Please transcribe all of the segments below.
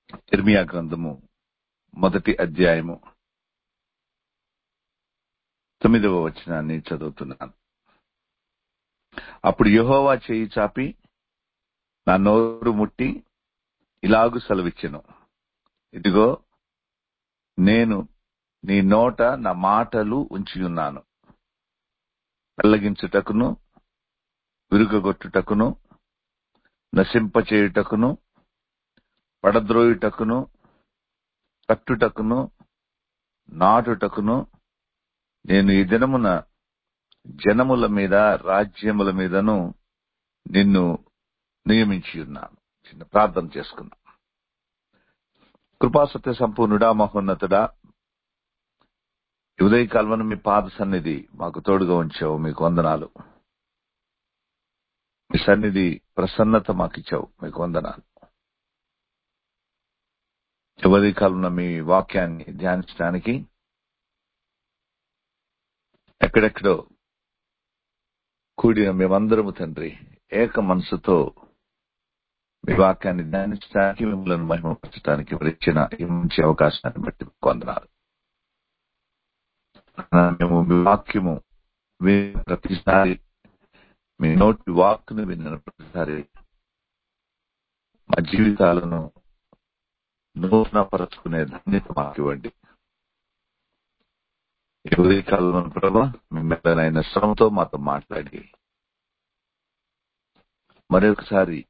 ఇర్మియా గ్రంథము మొదటి అధ్యాయము తొమ్మిదవ వచనాన్ని చదువుతున్నాను అప్పుడు యెహోవా చేయి చాపి నా నోరు ముట్టి ఇలాగు సెలవిచ్చెను ఇదిగో నేను నీ నోట నా మాటలు ఉంచి ఉన్నాను పెళ్లగించుటకును విరుగగొట్టుటకును నశింపచేయుటకును పడద్రోయుటకును కట్టుటకును నాటుటకును నేను ఈ దినమున జనముల మీద రాజ్యముల మీదను నిన్ను నియమించి ఉన్నాను చిన్న ప్రార్థన చేసుకున్నాం కృపాసత్య సంపూర్ణుడా మహోన్నతుడా ఈ ఉదయకాలమున మీ పాద సన్నిధి మాకు తోడుగా ఉంచావు మీకు వందనాలు మీ సన్నిధి ప్రసన్నత మాకు ఇచ్చావు మీకు వందనాలు చివరి కాలంలో మీ వాక్యాన్ని ధ్యానించడానికి ఎక్కడెక్కడో కూడిన మేమందరము తండ్రి ఏక మనసుతో మీ వాక్యాన్ని ధ్యానించడానికి మిమ్మల్ని మహిమపరచడానికి ఇచ్చిన ఈ మంచి అవకాశాన్ని బట్టి కొందనాలు మేము మీ వాక్యము విన్న ప్రతిసారి మీ నోటి వాక్ను విన్న ప్రతిసారి మా జీవితాలను నూతన పరచుకునే ధన్యత మాకు ఇవ్వండి ఈ ఉదయకాలంలో ప్రభా మీ మెల్లనైన శ్రమతో మాతో మాట్లాడి మరొకసారి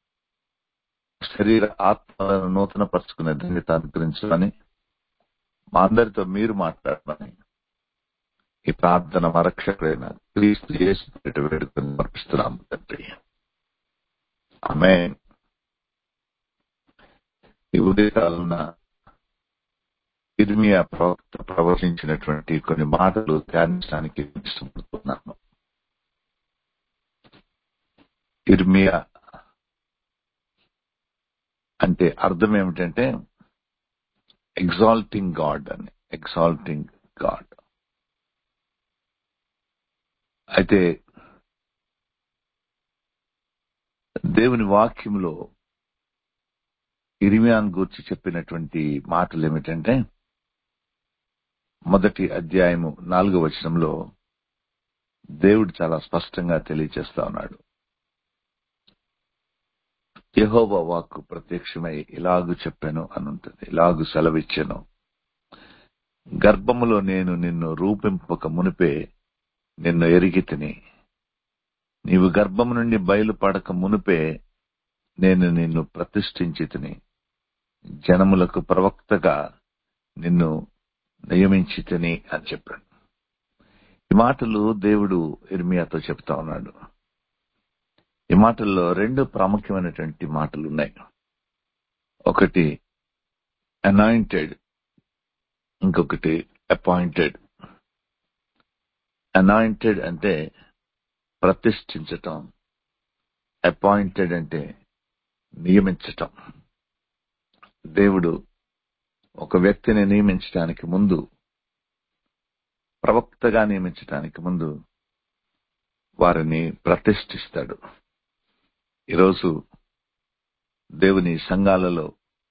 శరీర ఆత్మలను నూతన పరుచుకునే ధన్యత అనుగ్రహించమని మా అందరితో మీరు మాట్లాడమని ఈ ప్రార్థన మరక్షకుడైన క్రీస్తు చేసి వేడుకొని సమర్పిస్తున్నాము తండ్రి ఆమె ఈ ఉదయకాలన ఇర్మియా ప్రవక్త ప్రవచించినటువంటి కొన్ని మాటలు ధ్యానించడానికి ఇష్టపడుతున్నాను ఇర్మియా అంటే అర్థం ఏమిటంటే ఎగ్జాల్టింగ్ గాడ్ అని ఎగ్జాల్టింగ్ గాడ్ అయితే దేవుని వాక్యంలో ఇరిమియాన్ గూర్చి చెప్పినటువంటి మాటలు ఏమిటంటే మొదటి అధ్యాయము నాలుగో వచనంలో దేవుడు చాలా స్పష్టంగా తెలియచేస్తా ఉన్నాడు యహోవ వాక్కు ప్రత్యక్షమై ఇలాగు చెప్పాను అని ఉంటుంది ఇలాగు సెలవిచ్చాను గర్భములో నేను నిన్ను రూపింపక మునిపే నిన్ను ఎరిగి తిని నీవు గర్భము నుండి బయలుపడక మునిపే నేను నిన్ను ప్రతిష్ఠించి తిని జనములకు ప్రవక్తగా నిన్ను నియమించి తిని అని చెప్పాడు ఈ మాటలు దేవుడు ఇర్మియాతో చెప్తా ఉన్నాడు ఈ మాటల్లో రెండు ప్రాముఖ్యమైనటువంటి మాటలు ఉన్నాయి ఒకటి అనాయింటెడ్ ఇంకొకటి అపాయింటెడ్ అనాయింటెడ్ అంటే ప్రతిష్ఠించటం అపాయింటెడ్ అంటే నియమించటం దేవుడు ఒక వ్యక్తిని నియమించడానికి ముందు ప్రవక్తగా నియమించడానికి ముందు వారిని ప్రతిష్ఠిస్తాడు ఈరోజు దేవుని సంఘాలలో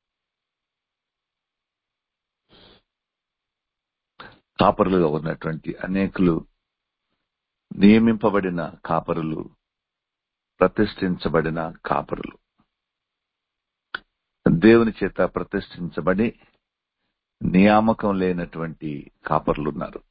కాపరులుగా ఉన్నటువంటి అనేకులు నియమింపబడిన కాపరులు ప్రతిష్ఠించబడిన కాపరులు దేవుని చేత ప్రతిష్ఠించబడి నియామకం లేనటువంటి కాపరులు ఉన్నారు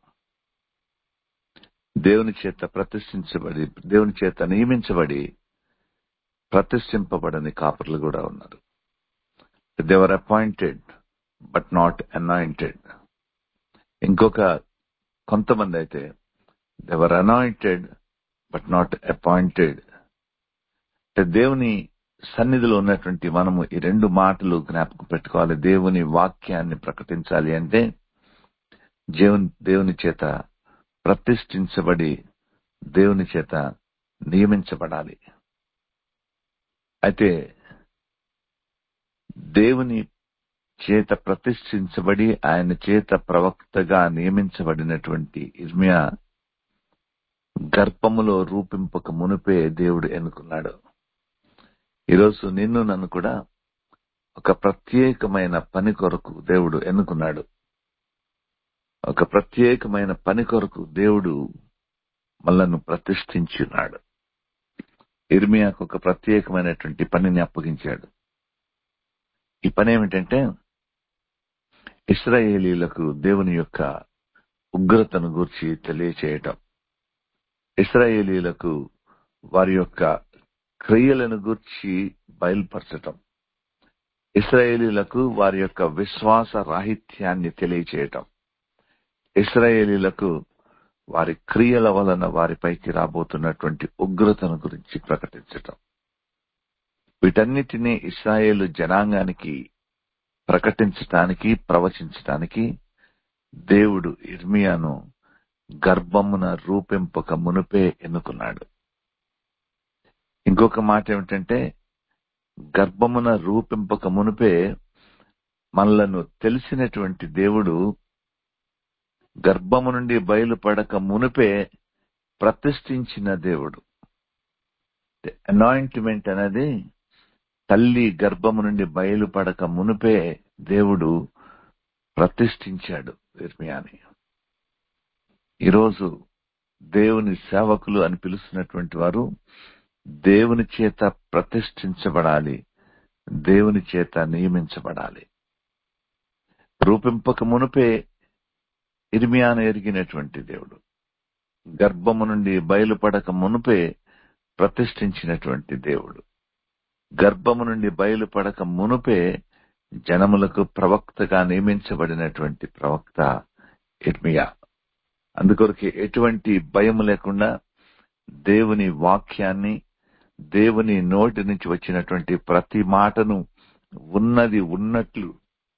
దేవుని చేత ప్రతిష్ఠించబడి దేవుని చేత నియమించబడి ప్రతిష్ఠింపబడని కాపర్లు కూడా ఉన్నారు they are appointed but not anointed ఇంకొక కొంతమంది అయితే they are anointed but not appointed అంటే దేవుని సన్నిధిలో ఉన్నటువంటి మనము ఈ రెండు మాటలు జ్ఞాపకం పెట్టుకోవాలి దేవుని వాక్యాన్ని ప్రకటించాలి అంటే దేవుని దేవుని చేత ప్రతిష్ఠించబడి దేవుని చేత నియమించబడాలి అయితే దేవుని చేత ప్రతిష్ఠించబడి ఆయన చేత ప్రవక్తగా నియమించబడినటువంటి ఇర్మియా గర్భములో రూపింపక మునిపే దేవుడు ఎన్నుకున్నాడు ఈరోజు నిన్ను నన్ను కూడా ఒక ప్రత్యేకమైన పని కొరకు దేవుడు ఎన్నుకున్నాడు ఒక ప్రత్యేకమైన పని కొరకు దేవుడు మనలను ప్రతిష్ఠించున్నాడు ఇర్మియాకు ఒక ప్రత్యేకమైనటువంటి పనిని అప్పగించాడు ఈ పని ఏమిటంటే ఇస్రాయేలీలకు దేవుని యొక్క ఉగ్రతను గూర్చి తెలియచేయటం ఇస్రాయేలీలకు వారి యొక్క క్రియలను గూర్చి బయలుపరచటం ఇస్రాయేలీలకు వారి యొక్క విశ్వాస రాహిత్యాన్ని తెలియచేయటం ఇస్రాయేలీలకు వారి క్రియల వలన వారిపైకి రాబోతున్నటువంటి ఉగ్రతను గురించి ప్రకటించటం వీటన్నిటినీ ఇస్రాయేలు జనాంగానికి ప్రకటించటానికి ప్రవచించటానికి దేవుడు ఇర్మియాను గర్భమున రూపింపక మునుపే ఎన్నుకున్నాడు ఇంకొక మాట ఏమిటంటే గర్భమున రూపింపక మునుపే మనలను తెలిసినటువంటి దేవుడు గర్భము నుండి బయలుపడక మునుపే ప్రతిష్ఠించిన దేవుడు అనాయింట్మెంట్ అనేది తల్లి గర్భము నుండి బయలుపడక మునుపే దేవుడు ప్రతిష్ఠించాడు ఇర్మియాని ఈరోజు దేవుని సేవకులు అని పిలుస్తున్నటువంటి వారు దేవుని చేత ప్రతిష్ఠించబడాలి దేవుని చేత నియమించబడాలి రూపింపక మునుపే ఇర్మియాను ఎరిగినటువంటి దేవుడు గర్భము నుండి బయలుపడక మునుపే ప్రతిష్ఠించినటువంటి దేవుడు గర్భము నుండి బయలుపడక మునుపే జనములకు ప్రవక్తగా నియమించబడినటువంటి ప్రవక్త ఇర్మియా అందుకొరకు ఎటువంటి భయం లేకుండా దేవుని వాక్యాన్ని దేవుని నోటి నుంచి వచ్చినటువంటి ప్రతి మాటను ఉన్నది ఉన్నట్లు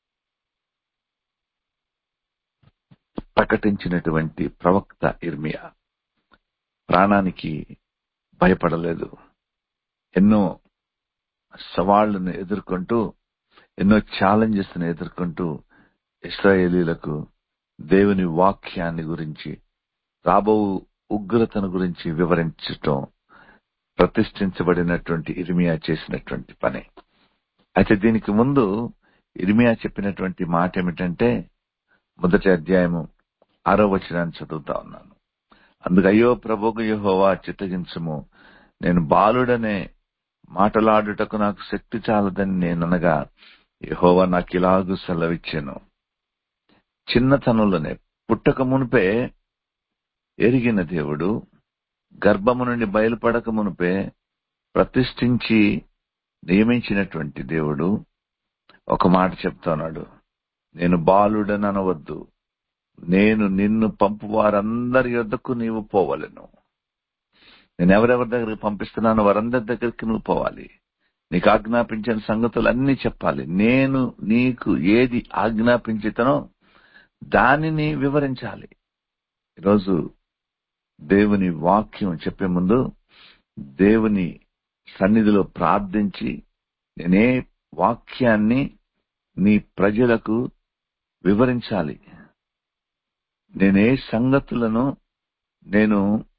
ప్రకటించినటువంటి ప్రవక్త ఇర్మియా ప్రాణానికి భయపడలేదు ఎన్నో సవాళ్లను ఎదుర్కొంటూ ఎన్నో ఛాలెంజెస్ ను ఎదుర్కొంటూ ఇస్రాయేలీలకు దేవుని వాక్యాన్ని గురించి రాబో ఉగ్రతను గురించి వివరించటం ప్రతిష్ఠించబడినటువంటి ఇర్మియా చేసినటువంటి పని అయితే దీనికి ముందు ఇర్మియా చెప్పినటువంటి మాట ఏమిటంటే మొదటి అధ్యాయము ఆరో వచనాన్ని చదువుతా ఉన్నాను అందుకు అయ్యో ప్రభుకు యహోవా చిత్తగించము నేను బాలుడనే మాటలాడుటకు నాకు శక్తి చాలదని నేననగా యహోవా నాకు ఇలాగూ సెలవిచ్చాను చిన్నతనంలోనే పుట్టక మునిపే ఎరిగిన దేవుడు గర్భము నుండి బయలుపడక మునిపే ప్రతిష్ఠించి నియమించినటువంటి దేవుడు ఒక మాట చెప్తున్నాడు నేను బాలుడని అనవద్దు నేను నిన్ను పంపు వారందరి యొద్దకు నీవు పోవలను నేను ఎవరెవరి దగ్గరికి పంపిస్తున్నానో వారందరి దగ్గరికి నువ్వు పోవాలి నీకు ఆజ్ఞాపించిన సంగతులన్నీ చెప్పాలి నేను నీకు ఏది ఆజ్ఞాపించుతానో దానిని వివరించాలి ఈరోజు దేవుని వాక్యం చెప్పే ముందు దేవుని సన్నిధిలో ప్రార్థించి నేనే వాక్యాన్ని నీ ప్రజలకు వివరించాలి నేనే సంగతులను నేను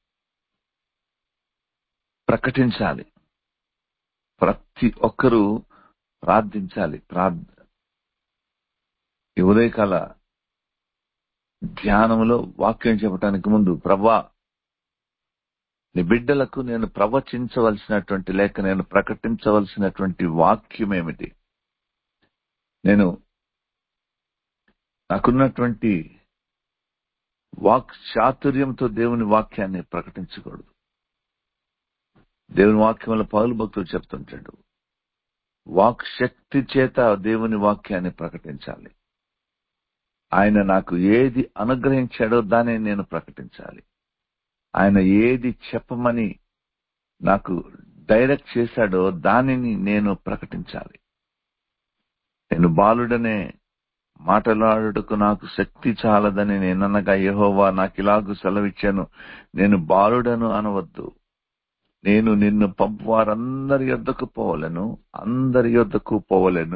ప్రకటించాలి ప్రతి ఒక్కరూ ప్రార్థించాలి ప్రార్థ ఈ ఉదయకాల ధ్యానంలో వాక్యం చెప్పడానికి ముందు ప్రభా నీ బిడ్డలకు నేను ప్రవచించవలసినటువంటి లేక నేను ప్రకటించవలసినటువంటి వాక్యం ఏమిటి నేను నాకున్నటువంటి వాక్ చాతుర్యంతో దేవుని వాక్యాన్ని ప్రకటించకూడదు దేవుని వాక్యంలో పౌలు భక్తులు చెప్తుంటాడు వాక్ శక్తి చేత దేవుని వాక్యాన్ని ప్రకటించాలి ఆయన నాకు ఏది అనుగ్రహించాడో దాన్ని నేను ప్రకటించాలి ఆయన ఏది చెప్పమని నాకు డైరెక్ట్ చేశాడో దానిని నేను ప్రకటించాలి నేను బాలుడనే మాటలాడుటకు నాకు శక్తి చాలదని నేననగా యహోవా నాకు ఇలాగూ సెలవిచ్చాను నేను బాలుడను అనవద్దు నేను నిన్ను పంపు వారందరి యొద్దకు పోవలను అందరి యొద్దకు పోవలను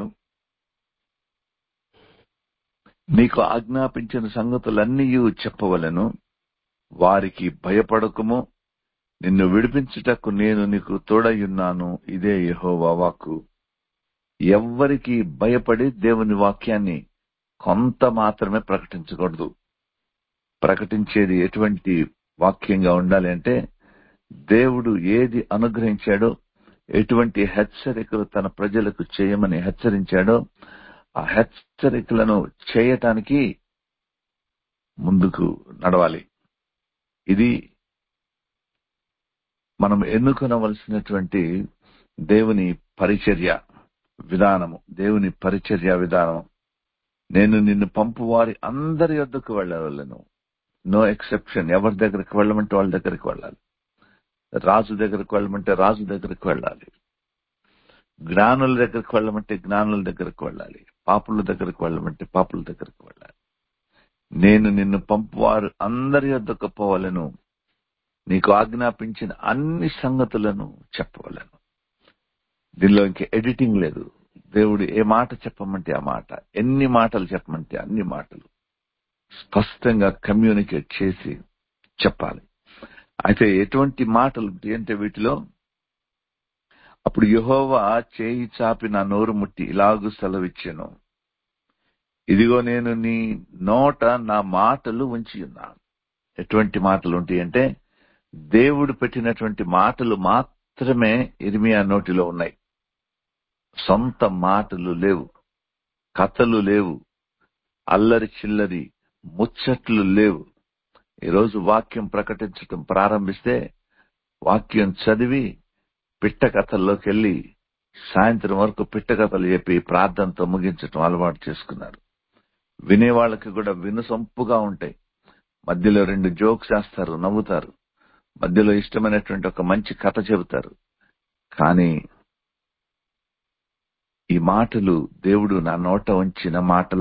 నీకు ఆజ్ఞాపించిన సంగతులన్నీ చెప్పవలను వారికి భయపడకము నిన్ను విడిపించుటకు నేను నీకు తోడయున్నాను ఇదే యహోవా వాక్కు ఎవ్వరికి భయపడి దేవుని వాక్యాన్ని కొంత మాత్రమే ప్రకటించకూడదు ప్రకటించేది ఎటువంటి వాక్యంగా ఉండాలి అంటే దేవుడు ఏది అనుగ్రహించాడో ఎటువంటి హెచ్చరికలు తన ప్రజలకు చేయమని హెచ్చరించాడో ఆ హెచ్చరికలను చేయటానికి ముందుకు నడవాలి ఇది మనం ఎన్నుకొనవలసినటువంటి దేవుని పరిచర్య విధానము దేవుని పరిచర్య విధానం నేను నిన్ను పంపు వారి అందరి వద్దకు వెళ్ళవలను నో ఎక్సెప్షన్ ఎవరి దగ్గరికి వెళ్ళమంటే వాళ్ళ దగ్గరికి వెళ్ళాలి రాజు దగ్గరికి వెళ్ళమంటే రాజు దగ్గరికి వెళ్ళాలి జ్ఞానుల దగ్గరికి వెళ్ళమంటే జ్ఞానుల దగ్గరికి వెళ్ళాలి పాపుల దగ్గరికి వెళ్ళమంటే పాపుల దగ్గరికి వెళ్ళాలి నేను నిన్ను పంపువారు అందరి వద్దకు పోవాలను నీకు ఆజ్ఞాపించిన అన్ని సంగతులను చెప్పవలను దీనిలో ఇంక ఎడిటింగ్ లేదు దేవుడు ఏ మాట చెప్పమంటే ఆ మాట ఎన్ని మాటలు చెప్పమంటే అన్ని మాటలు స్పష్టంగా కమ్యూనికేట్ చేసి చెప్పాలి అయితే ఎటువంటి మాటలు అంటే వీటిలో అప్పుడు యహోవా చేయి చాపి నా నోరు ముట్టి ఇలాగు సెలవిచ్చాను ఇదిగో నేను నీ నోట నా మాటలు ఉంచి ఉన్నాను ఎటువంటి మాటలు ఉంటాయి అంటే దేవుడు పెట్టినటువంటి మాటలు మాత్రమే ఇర్మియా నోటిలో ఉన్నాయి సొంత మాటలు లేవు కథలు లేవు అల్లరి చిల్లరి ముచ్చట్లు లేవు ఈరోజు వాక్యం ప్రకటించటం ప్రారంభిస్తే వాక్యం చదివి పిట్ట కథల్లోకి వెళ్ళి సాయంత్రం వరకు పిట్ట కథలు చెప్పి ప్రార్థనతో ముగించటం అలవాటు చేసుకున్నారు వినేవాళ్ళకి కూడా వినుసొంపుగా ఉంటాయి మధ్యలో రెండు జోక్స్ వేస్తారు నవ్వుతారు మధ్యలో ఇష్టమైనటువంటి ఒక మంచి కథ చెబుతారు కానీ ఈ మాటలు దేవుడు నా నోట ఉంచిన మాటల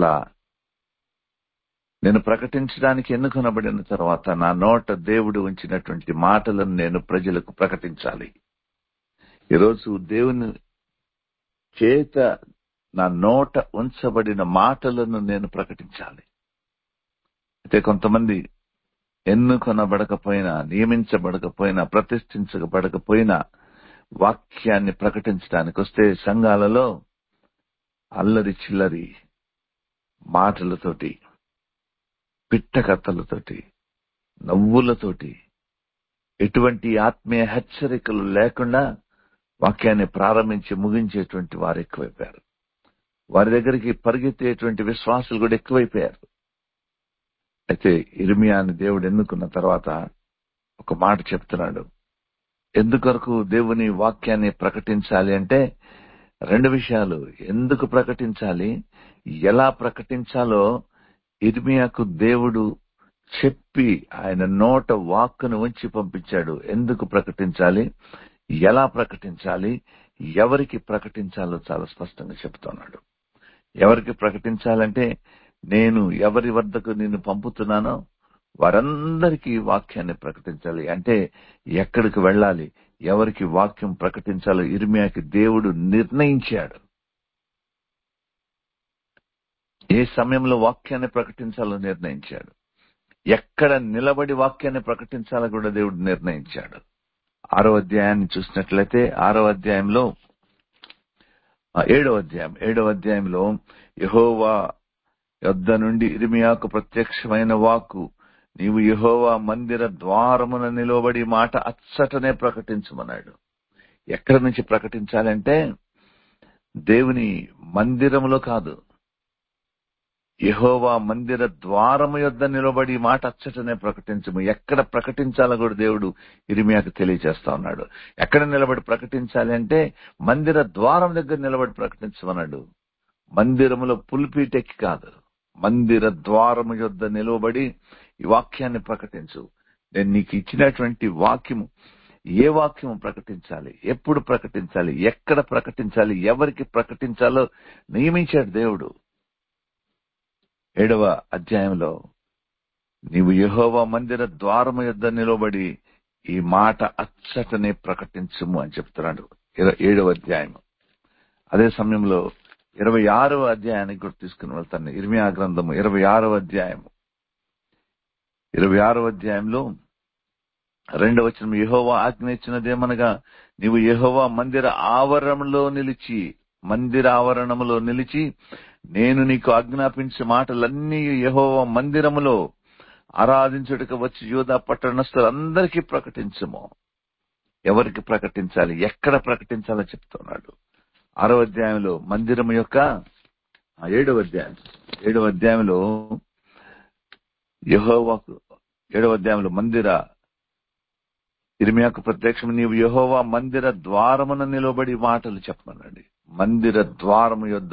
నేను ప్రకటించడానికి ఎన్నుకొనబడిన తర్వాత నా నోట దేవుడు ఉంచినటువంటి మాటలను నేను ప్రజలకు ప్రకటించాలి ఈరోజు దేవుని చేత నా నోట ఉంచబడిన మాటలను నేను ప్రకటించాలి అయితే కొంతమంది ఎన్నుకొనబడకపోయినా నియమించబడకపోయినా ప్రతిష్ఠించబడకపోయినా వాక్యాన్ని ప్రకటించడానికి వస్తే సంఘాలలో అల్లరి చిల్లరి మాటలతోటి పిట్టకథలతోటి నవ్వులతోటి ఎటువంటి ఆత్మీయ హెచ్చరికలు లేకుండా వాక్యాన్ని ప్రారంభించి ముగించేటువంటి వారు ఎక్కువైపోయారు వారి దగ్గరికి పరిగెత్తేటువంటి విశ్వాసులు కూడా ఎక్కువైపోయారు అయితే ఇర్మియాని దేవుడు ఎన్నుకున్న తర్వాత ఒక మాట చెప్తున్నాడు ఎందుకొరకు దేవుని వాక్యాన్ని ప్రకటించాలి అంటే రెండు విషయాలు ఎందుకు ప్రకటించాలి ఎలా ప్రకటించాలో ఇర్మియాకు దేవుడు చెప్పి ఆయన నోట వాక్కును ఉంచి పంపించాడు ఎందుకు ప్రకటించాలి ఎలా ప్రకటించాలి ఎవరికి ప్రకటించాలో చాలా స్పష్టంగా చెప్తున్నాడు ఎవరికి ప్రకటించాలంటే నేను ఎవరి వద్దకు నిన్ను పంపుతున్నానో వారందరికీ వాక్యాన్ని ప్రకటించాలి అంటే ఎక్కడికి వెళ్ళాలి ఎవరికి వాక్యం ప్రకటించాలో ఇర్మియాకి దేవుడు నిర్ణయించాడు ఏ సమయంలో వాక్యాన్ని ప్రకటించాలో నిర్ణయించాడు ఎక్కడ నిలబడి వాక్యాన్ని ప్రకటించాలో కూడా దేవుడు నిర్ణయించాడు ఆరో అధ్యాయాన్ని చూసినట్లయితే ఆరో అధ్యాయంలో ఏడవ అధ్యాయం ఏడవ అధ్యాయంలో యహోవా యొద్ద నుండి ఇర్మియాకు ప్రత్యక్షమైన వాక్కు నీవు యహోవా మందిర ద్వారమున నిలబడి మాట అచ్చటనే ప్రకటించమన్నాడు ఎక్కడి నుంచి ప్రకటించాలంటే దేవుని మందిరములో కాదు యహోవా మందిర ద్వారము యొద్ద నిలబడి మాట అచ్చటనే ప్రకటించము ఎక్కడ ప్రకటించాలో కూడా దేవుడు ఇరిమియాకు తెలియజేస్తా ఉన్నాడు ఎక్కడ నిలబడి ప్రకటించాలి అంటే మందిర ద్వారం దగ్గర నిలబడి ప్రకటించమన్నాడు మందిరములో పులిపీటెక్కి కాదు మందిర ద్వారము యొద్ద నిలవబడి ఈ వాక్యాన్ని ప్రకటించు నేను నీకు ఇచ్చినటువంటి వాక్యము ఏ వాక్యము ప్రకటించాలి ఎప్పుడు ప్రకటించాలి ఎక్కడ ప్రకటించాలి ఎవరికి ప్రకటించాలో నియమించాడు దేవుడు ఏడవ అధ్యాయంలో నీవు యహోవా మందిర ద్వారము యొద్ద నిలబడి ఈ మాట అచ్చటనే ప్రకటించము అని చెప్తున్నాడు ఏడవ అధ్యాయం అదే సమయంలో ఇరవై ఆరవ అధ్యాయానికి కూడా తీసుకుని వెళ్తాను ఇర్మియా గ్రంథము ఇరవై ఆరవ అధ్యాయము ఇరవై ఆరవ అధ్యాయంలో రెండవ వచనం యహోవా ఆజ్ఞ ఇచ్చినదేమనగా నీవు యహోవా మందిర ఆవరణలో నిలిచి మందిరావరణములో నిలిచి నేను నీకు ఆజ్ఞాపించే మాటలన్నీ యెహోవా మందిరములో ఆరాధించుటకు వచ్చి యూదా పట్టణస్థులందరికీ ప్రకటించము ఎవరికి ప్రకటించాలి ఎక్కడ ప్రకటించాలో చెప్తున్నాడు ఆరో అధ్యాయంలో మందిరం యొక్క ఆ ఏడవ అధ్యాయం ఏడవ అధ్యాయంలో యహోవాకు ఏడవ అధ్యాయంలో మందిర ఇర్మియాకు ప్రత్యక్షం నీవు యహోవా మందిర ద్వారమున నిలబడి మాటలు చెప్పమనండి మందిర ద్వారము యొద్ద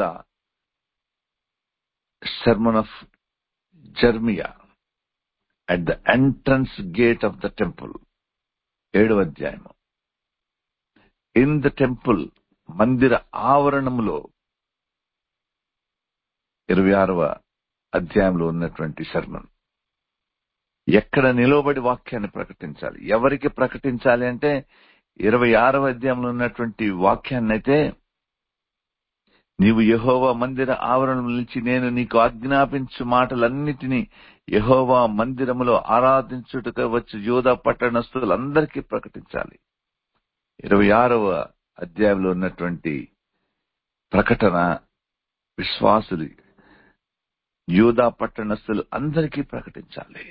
sermon of Jeremiah at the entrance gate of the temple. ఏడవ అధ్యాయము ఇన్ ద టెంపుల్ మందిర ఆవరణములో ఇరవై ఆరవ అధ్యాయంలో ఉన్నటువంటి శర్మన్ ఎక్కడ నిలబడి వాక్యాన్ని ప్రకటించాలి ఎవరికి ప్రకటించాలి అంటే ఇరవై ఆరవ అధ్యాయంలో ఉన్నటువంటి వాక్యాన్ని అయితే నీవు యహోవా మందిర ఆవరణం నిలిచి నేను నీకు ఆజ్ఞాపించు మాటలన్నిటినీ యహోవా మందిరములో ఆరాధించుటకు వచ్చి యోధా పట్టణస్థులందరికీ ప్రకటించాలి ఇరవై ఆరవ అధ్యాయంలో ఉన్నటువంటి ప్రకటన విశ్వాసులు యూదా పట్టణస్థులు అందరికీ ప్రకటించాలి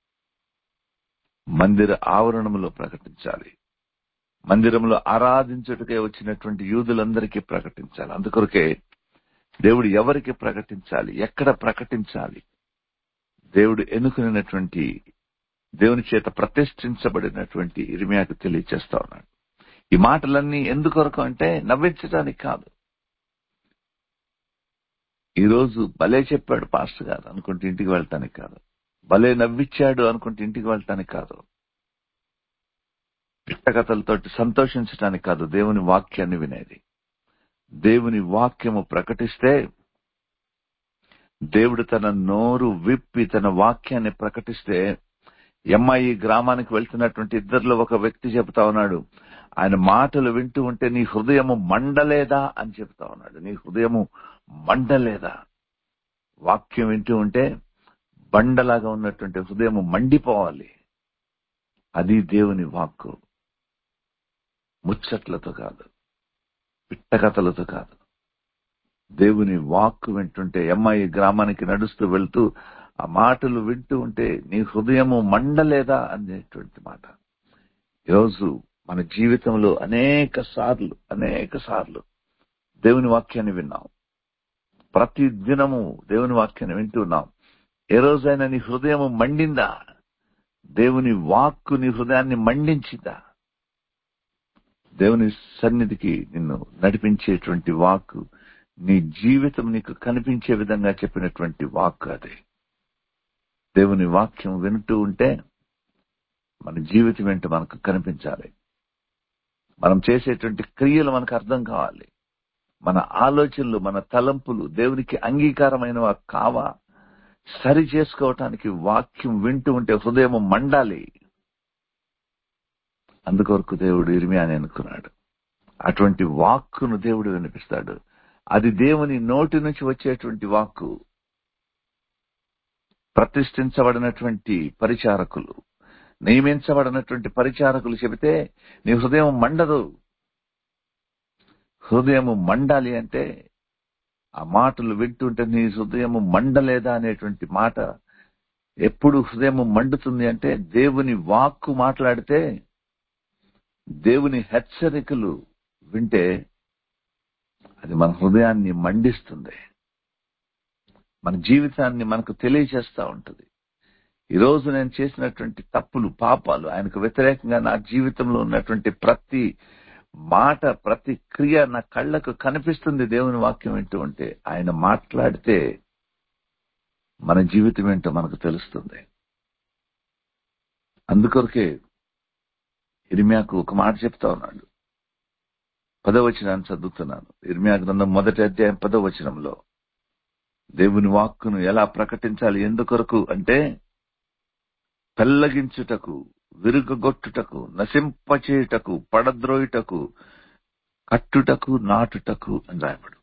మందిర ఆవరణములో ప్రకటించాలి మందిరంలో ఆరాధించుటకే వచ్చినటువంటి యూదులందరికీ ప్రకటించాలి అందుకొరకే దేవుడు ఎవరికి ప్రకటించాలి ఎక్కడ ప్రకటించాలి దేవుడు ఎన్నుకున్నటువంటి దేవుని చేత ప్రతిష్ఠించబడినటువంటి ఇరిమియాకు తెలియచేస్తా ఉన్నాడు ఈ మాటలన్నీ ఎందుకొరకు అంటే నవ్వించడానికి కాదు ఈ రోజు భలే చెప్పాడు పాస్టర్ గారు అనుకుంటే ఇంటికి వెళ్తానికి కాదు భలే నవ్విచ్చాడు అనుకుంటే ఇంటికి వెళ్తానికి కాదు పిట్టకథలతోటి సంతోషించడానికి కాదు దేవుని వాక్యాన్ని వినేది దేవుని వాక్యము ప్రకటిస్తే దేవుడు తన నోరు విప్పి తన వాక్యాన్ని ప్రకటిస్తే ఎంఐ గ్రామానికి వెళ్తున్నటువంటి ఇద్దరిలో ఒక వ్యక్తి చెబుతా ఉన్నాడు ఆయన మాటలు వింటూ ఉంటే నీ హృదయము మండలేదా అని చెప్తా ఉన్నాడు నీ హృదయము మండలేదా వాక్యం వింటూ ఉంటే బండలాగా ఉన్నటువంటి హృదయము మండిపోవాలి అది దేవుని వాక్కు ముచ్చట్లతో కాదు పిట్టకథలతో కాదు దేవుని వాక్కు వింటుంటే అమ్మాయి గ్రామానికి నడుస్తూ వెళ్తూ ఆ మాటలు వింటూ ఉంటే నీ హృదయము మండలేదా అనేటువంటి మాట ఈరోజు మన జీవితంలో అనేక సార్లు అనేక సార్లు దేవుని వాక్యాన్ని విన్నాం ప్రతి దినము దేవుని వాక్యాన్ని వింటున్నాం ఏ రోజైనా నీ హృదయము మండిందా దేవుని వాక్కు నీ హృదయాన్ని మండించిందా దేవుని సన్నిధికి నిన్ను నడిపించేటువంటి వాక్కు నీ జీవితం నీకు కనిపించే విధంగా చెప్పినటువంటి వాక్కు అదే దేవుని వాక్యం వింటూ ఉంటే మన జీవితం ఏంటో మనకు కనిపించాలి మనం చేసేటువంటి క్రియలు మనకు అర్థం కావాలి మన ఆలోచనలు మన తలంపులు దేవునికి అంగీకారమైనవా కావా సరి చేసుకోవటానికి వాక్యం వింటూ ఉంటే హృదయం మండాలి అందుకొరకు దేవుడు ఇరిమియాని అనుకున్నాడు అటువంటి వాక్కును దేవుడు వినిపిస్తాడు అది దేవుని నోటి నుంచి వచ్చేటువంటి వాక్కు ప్రతిష్ఠించబడినటువంటి పరిచారకులు నియమించబడినటువంటి పరిచారకులు చెబితే నీ హృదయం మండదు హృదయము మండాలి అంటే ఆ మాటలు వింటుంటే నీ హృదయము మండలేదా అనేటువంటి మాట ఎప్పుడు హృదయము మండుతుంది అంటే దేవుని వాక్కు మాట్లాడితే దేవుని హెచ్చరికలు వింటే అది మన హృదయాన్ని మండిస్తుంది మన జీవితాన్ని మనకు తెలియజేస్తా ఉంటుంది ఈ రోజు నేను చేసినటువంటి తప్పులు పాపాలు ఆయనకు వ్యతిరేకంగా నా జీవితంలో ఉన్నటువంటి ప్రతి మాట ప్రతి క్రియ నా కళ్ళకు కనిపిస్తుంది దేవుని వాక్యం వింటూ ఉంటే ఆయన మాట్లాడితే మన జీవితం ఏంటో మనకు తెలుస్తుంది అందుకొరకే ఇర్మియాకు ఒక మాట చెప్తా ఉన్నాడు పదవచనాన్ని చదువుతున్నాను ఇర్మియా గ్రంథం మొదటి అధ్యాయం పదవచనంలో దేవుని వాక్కును ఎలా ప్రకటించాలి ఎందుకొరకు అంటే పెల్లగించుటకు విరుగగొట్టుటకు నశింపచేయుటకు పడద్రోయుటకు కట్టుటకు నాటుటకు అని రాయబడు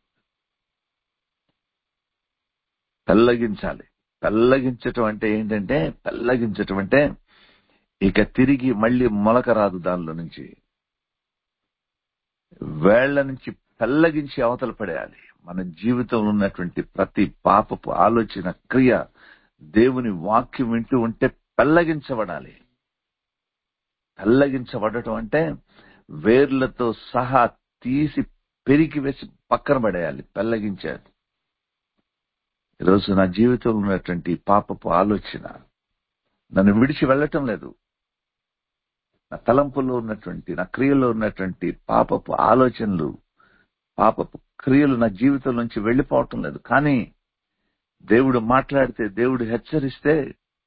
పెల్లగించాలి పెల్లగించటం అంటే ఏంటంటే పెల్లగించటం అంటే ఇక తిరిగి మళ్ళీ మొలక రాదు దానిలో నుంచి వేళ్ల నుంచి పెల్లగించి అవతల పడేయాలి మన జీవితంలో ఉన్నటువంటి ప్రతి పాపపు ఆలోచన క్రియ దేవుని వాక్యం వింటూ ఉంటే పెల్లగించబడాలి పెల్లగించబడటం అంటే వేర్లతో సహా తీసి పెరికి వేసి పక్కన పడేయాలి పెల్లగించాలి ఈరోజు నా జీవితంలో ఉన్నటువంటి పాపపు ఆలోచన నన్ను విడిచి వెళ్ళటం లేదు నా తలంపుల్లో ఉన్నటువంటి నా క్రియలో ఉన్నటువంటి పాపపు ఆలోచనలు పాపపు క్రియలు నా జీవితం నుంచి వెళ్లిపోవటం లేదు కానీ దేవుడు మాట్లాడితే దేవుడు హెచ్చరిస్తే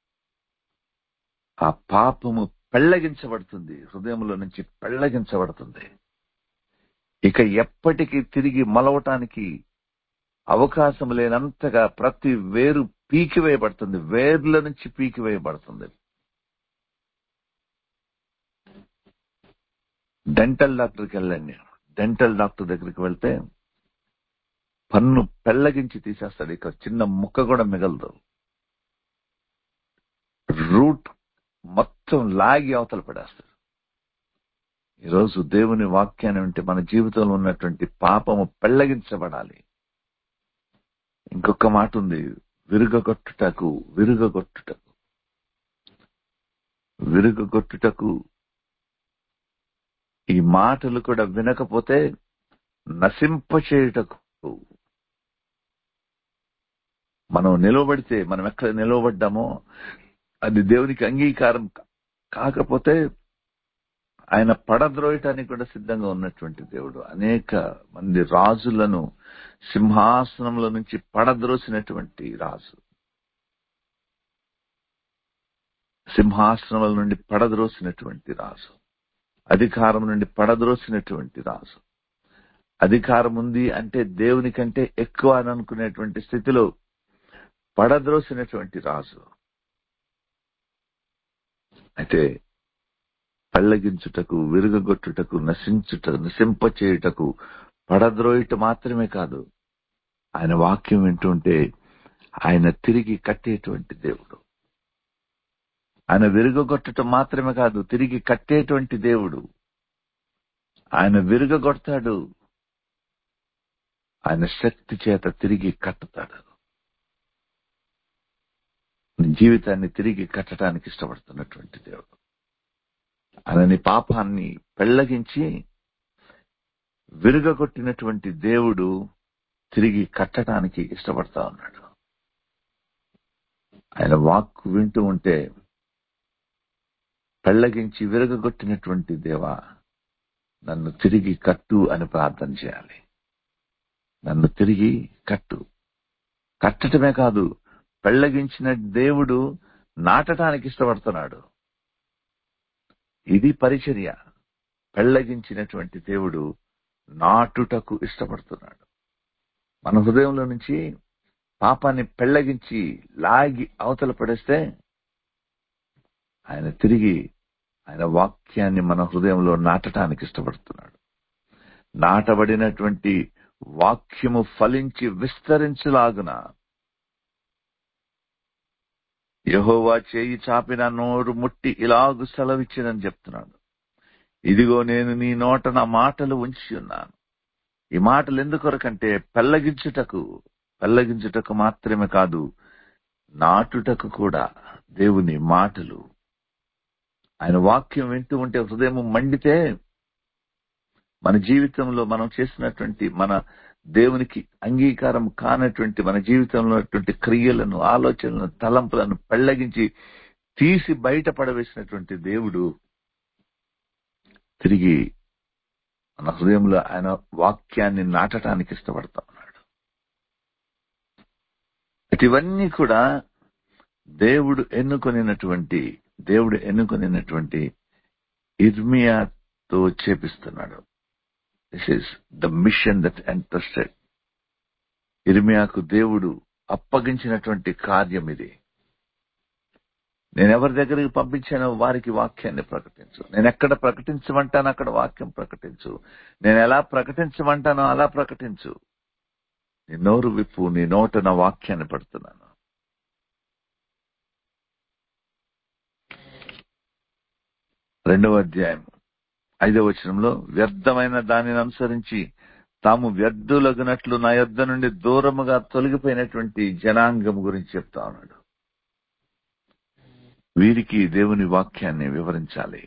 ఆ పాపము పెళ్లగించబడుతుంది హృదయంలో నుంచి పెళ్లగించబడుతుంది ఇక ఎప్పటికీ తిరిగి మలవటానికి అవకాశం లేనంతగా ప్రతి వేరు పీకివేయబడుతుంది వేర్ల నుంచి పీకివేయబడుతుంది డెంటల్ డాక్టర్కి వెళ్ళండి డెంటల్ డాక్టర్ దగ్గరికి వెళ్తే పన్ను పెళ్లగించి తీసేస్తాడు ఇక చిన్న ముక్క కూడా మిగలదు రూట్ మొత్తం లాగి అవతల పడేస్తాడు ఈరోజు దేవుని వాక్యాన్ని వింటే మన జీవితంలో ఉన్నటువంటి పాపము పెళ్లగించబడాలి ఇంకొక మాట ఉంది విరుగగొట్టుటకు విరుగగొట్టుటకు విరుగగొట్టుటకు ఈ మాటలు కూడా వినకపోతే నశింపచేయుటకు మనం నిలవబడితే మనం ఎక్కడ నిలవబడ్డామో అది దేవునికి అంగీకారం కాకపోతే ఆయన పడద్రోయటానికి కూడా సిద్ధంగా ఉన్నటువంటి దేవుడు అనేక మంది రాజులను సింహాసనంలో నుంచి పడద్రోసినటువంటి రాజు సింహాసనముల నుండి పడద్రోసినటువంటి రాజు అధికారం నుండి పడద్రోసినటువంటి రాజు అధికారం ఉంది అంటే దేవుని కంటే ఎక్కువ అని అనుకునేటువంటి స్థితిలో పడద్రోసినటువంటి రాజు అయితే పల్లగించుటకు విరుగగొట్టుటకు నశించుట నశింపచేయుటకు పడద్రోయుట మాత్రమే కాదు ఆయన వాక్యం వింటుంటే ఆయన తిరిగి కట్టేటువంటి దేవుడు ఆయన విరుగగొట్టడం మాత్రమే కాదు తిరిగి కట్టేటువంటి దేవుడు ఆయన విరుగగొడతాడు ఆయన శక్తి చేత తిరిగి కట్టుతాడు నీ జీవితాన్ని తిరిగి కట్టడానికి ఇష్టపడుతున్నటువంటి దేవుడు ఆయన నీ పాపాన్ని పెళ్లగించి విరుగగొట్టినటువంటి దేవుడు తిరిగి కట్టడానికి ఇష్టపడతా ఉన్నాడు ఆయన వాక్కు వింటూ ఉంటే పెళ్లగించి విరగగొట్టినటువంటి దేవా నన్ను తిరిగి కట్టు అని ప్రార్థన చేయాలి నన్ను తిరిగి కట్టు కట్టటమే కాదు పెళ్లగించిన దేవుడు నాటటానికి ఇష్టపడుతున్నాడు ఇది పరిచర్య పెళ్లగించినటువంటి దేవుడు నాటుటకు ఇష్టపడుతున్నాడు మన హృదయంలో నుంచి పాపాన్ని పెళ్లగించి లాగి అవతల పడేస్తే ఆయన తిరిగి ఆయన వాక్యాన్ని మన హృదయంలో నాటడానికి ఇష్టపడుతున్నాడు నాటబడినటువంటి వాక్యము ఫలించి విస్తరించులాగున యహోవా చేయి చాపిన నోరు ముట్టి ఇలాగు సెలవిచ్చినని చెప్తున్నాడు ఇదిగో నేను నీ నోట నా మాటలు ఉంచి ఉన్నాను ఈ మాటలు ఎందుకొరకంటే పెళ్లగించుటకు పెళ్లగించుటకు మాత్రమే కాదు నాటుటకు కూడా దేవుని మాటలు ఆయన వాక్యం వింటూ ఉంటే హృదయం మండితే మన జీవితంలో మనం చేసినటువంటి మన దేవునికి అంగీకారం కానటువంటి మన జీవితంలో ఉన్నటువంటి క్రియలను ఆలోచనలను తలంపులను పెళ్లగించి తీసి బయట పడవేసినటువంటి దేవుడు తిరిగి మన హృదయంలో ఆయన వాక్యాన్ని నాటడానికి ఇష్టపడతా ఉన్నాడు ఇవన్నీ కూడా దేవుడు ఎన్నుకొనినటువంటి దేవుడు ఎన్నుకొనినటువంటి ఇర్మియాతో చేపిస్తున్నాడు this is the mission that entrusted ఇర్మియాకు దేవుడు అప్పగించినటువంటి కార్యం ఇది నేను ఎవరి దగ్గరికి పంపించానో వారికి వాక్యాన్ని ప్రకటించు నేను ఎక్కడ ప్రకటించమంటానో అక్కడ వాక్యం ప్రకటించు నేను ఎలా ప్రకటించమంటానో అలా ప్రకటించు నీ నోరు విప్పు నీ నోట నా వాక్యాన్ని పెడుతున్నాను రెండవ అధ్యాయం ఐదవ వచనంలో వ్యర్థమైన దానిని అనుసరించి తాము వ్యర్థులగినట్లు నా యొద్ద నుండి దూరముగా తొలగిపోయినటువంటి జనాంగం గురించి చెప్తా ఉన్నాడు వీరికి దేవుని వాక్యాన్ని వివరించాలి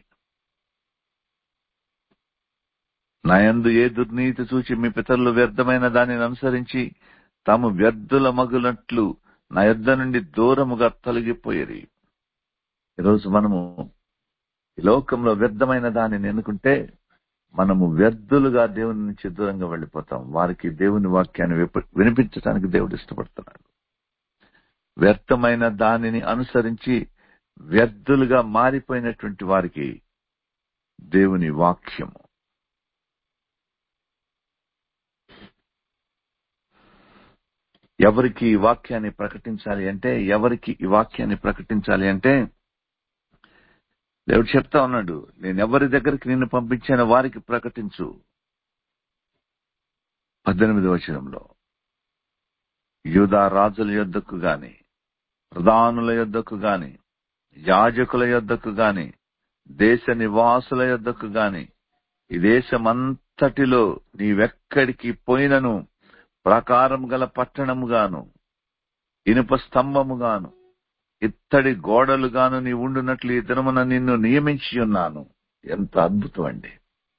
నాయందు ఏ దుర్నీతి చూచి మీ పితరులు వ్యర్థమైన దానిని అనుసరించి తాము వ్యర్థుల మగునట్లు నా యొద్ద నుండి దూరముగా తొలగిపోయేది ఈరోజు మనము ఈ లోకంలో వ్యర్థమైన దానిని ఎన్నుకుంటే మనము వ్యర్థులుగా దేవుని నుంచి దూరంగా వెళ్ళిపోతాం వారికి దేవుని వాక్యాన్ని విప- వినిపించడానికి దేవుడు ఇష్టపడుతున్నాడు వ్యర్థమైన దానిని అనుసరించి వ్యర్థులుగా మారిపోయినటువంటి వారికి దేవుని వాక్యము ఎవరికి ఈ వాక్యాన్ని ప్రకటించాలి అంటే ఎవరికి ఈ వాక్యాన్ని ప్రకటించాలి అంటే దేవుడు చెప్తా ఉన్నాడు నేను ఎవరి దగ్గరికి నిన్ను పంపించానో వారికి ప్రకటించు పద్దెనిమిది వచనంలో యూదా రాజుల యొద్దకు గాని ప్రధానుల యొద్దకు గాని యాజకుల యొద్దకు గాని దేశ నివాసుల యొద్దకు గాని ఈ దేశమంతటిలో నీవెక్కడికి పోయినను ప్రాకారం గల పట్టణముగాను ఇనుప స్తంభముగాను ఇత్తడి గోడలుగాను నీ ఉండునట్లు ఈ దినమున నిన్ను నియమించి ఉన్నాను ఎంత అద్భుతం అండి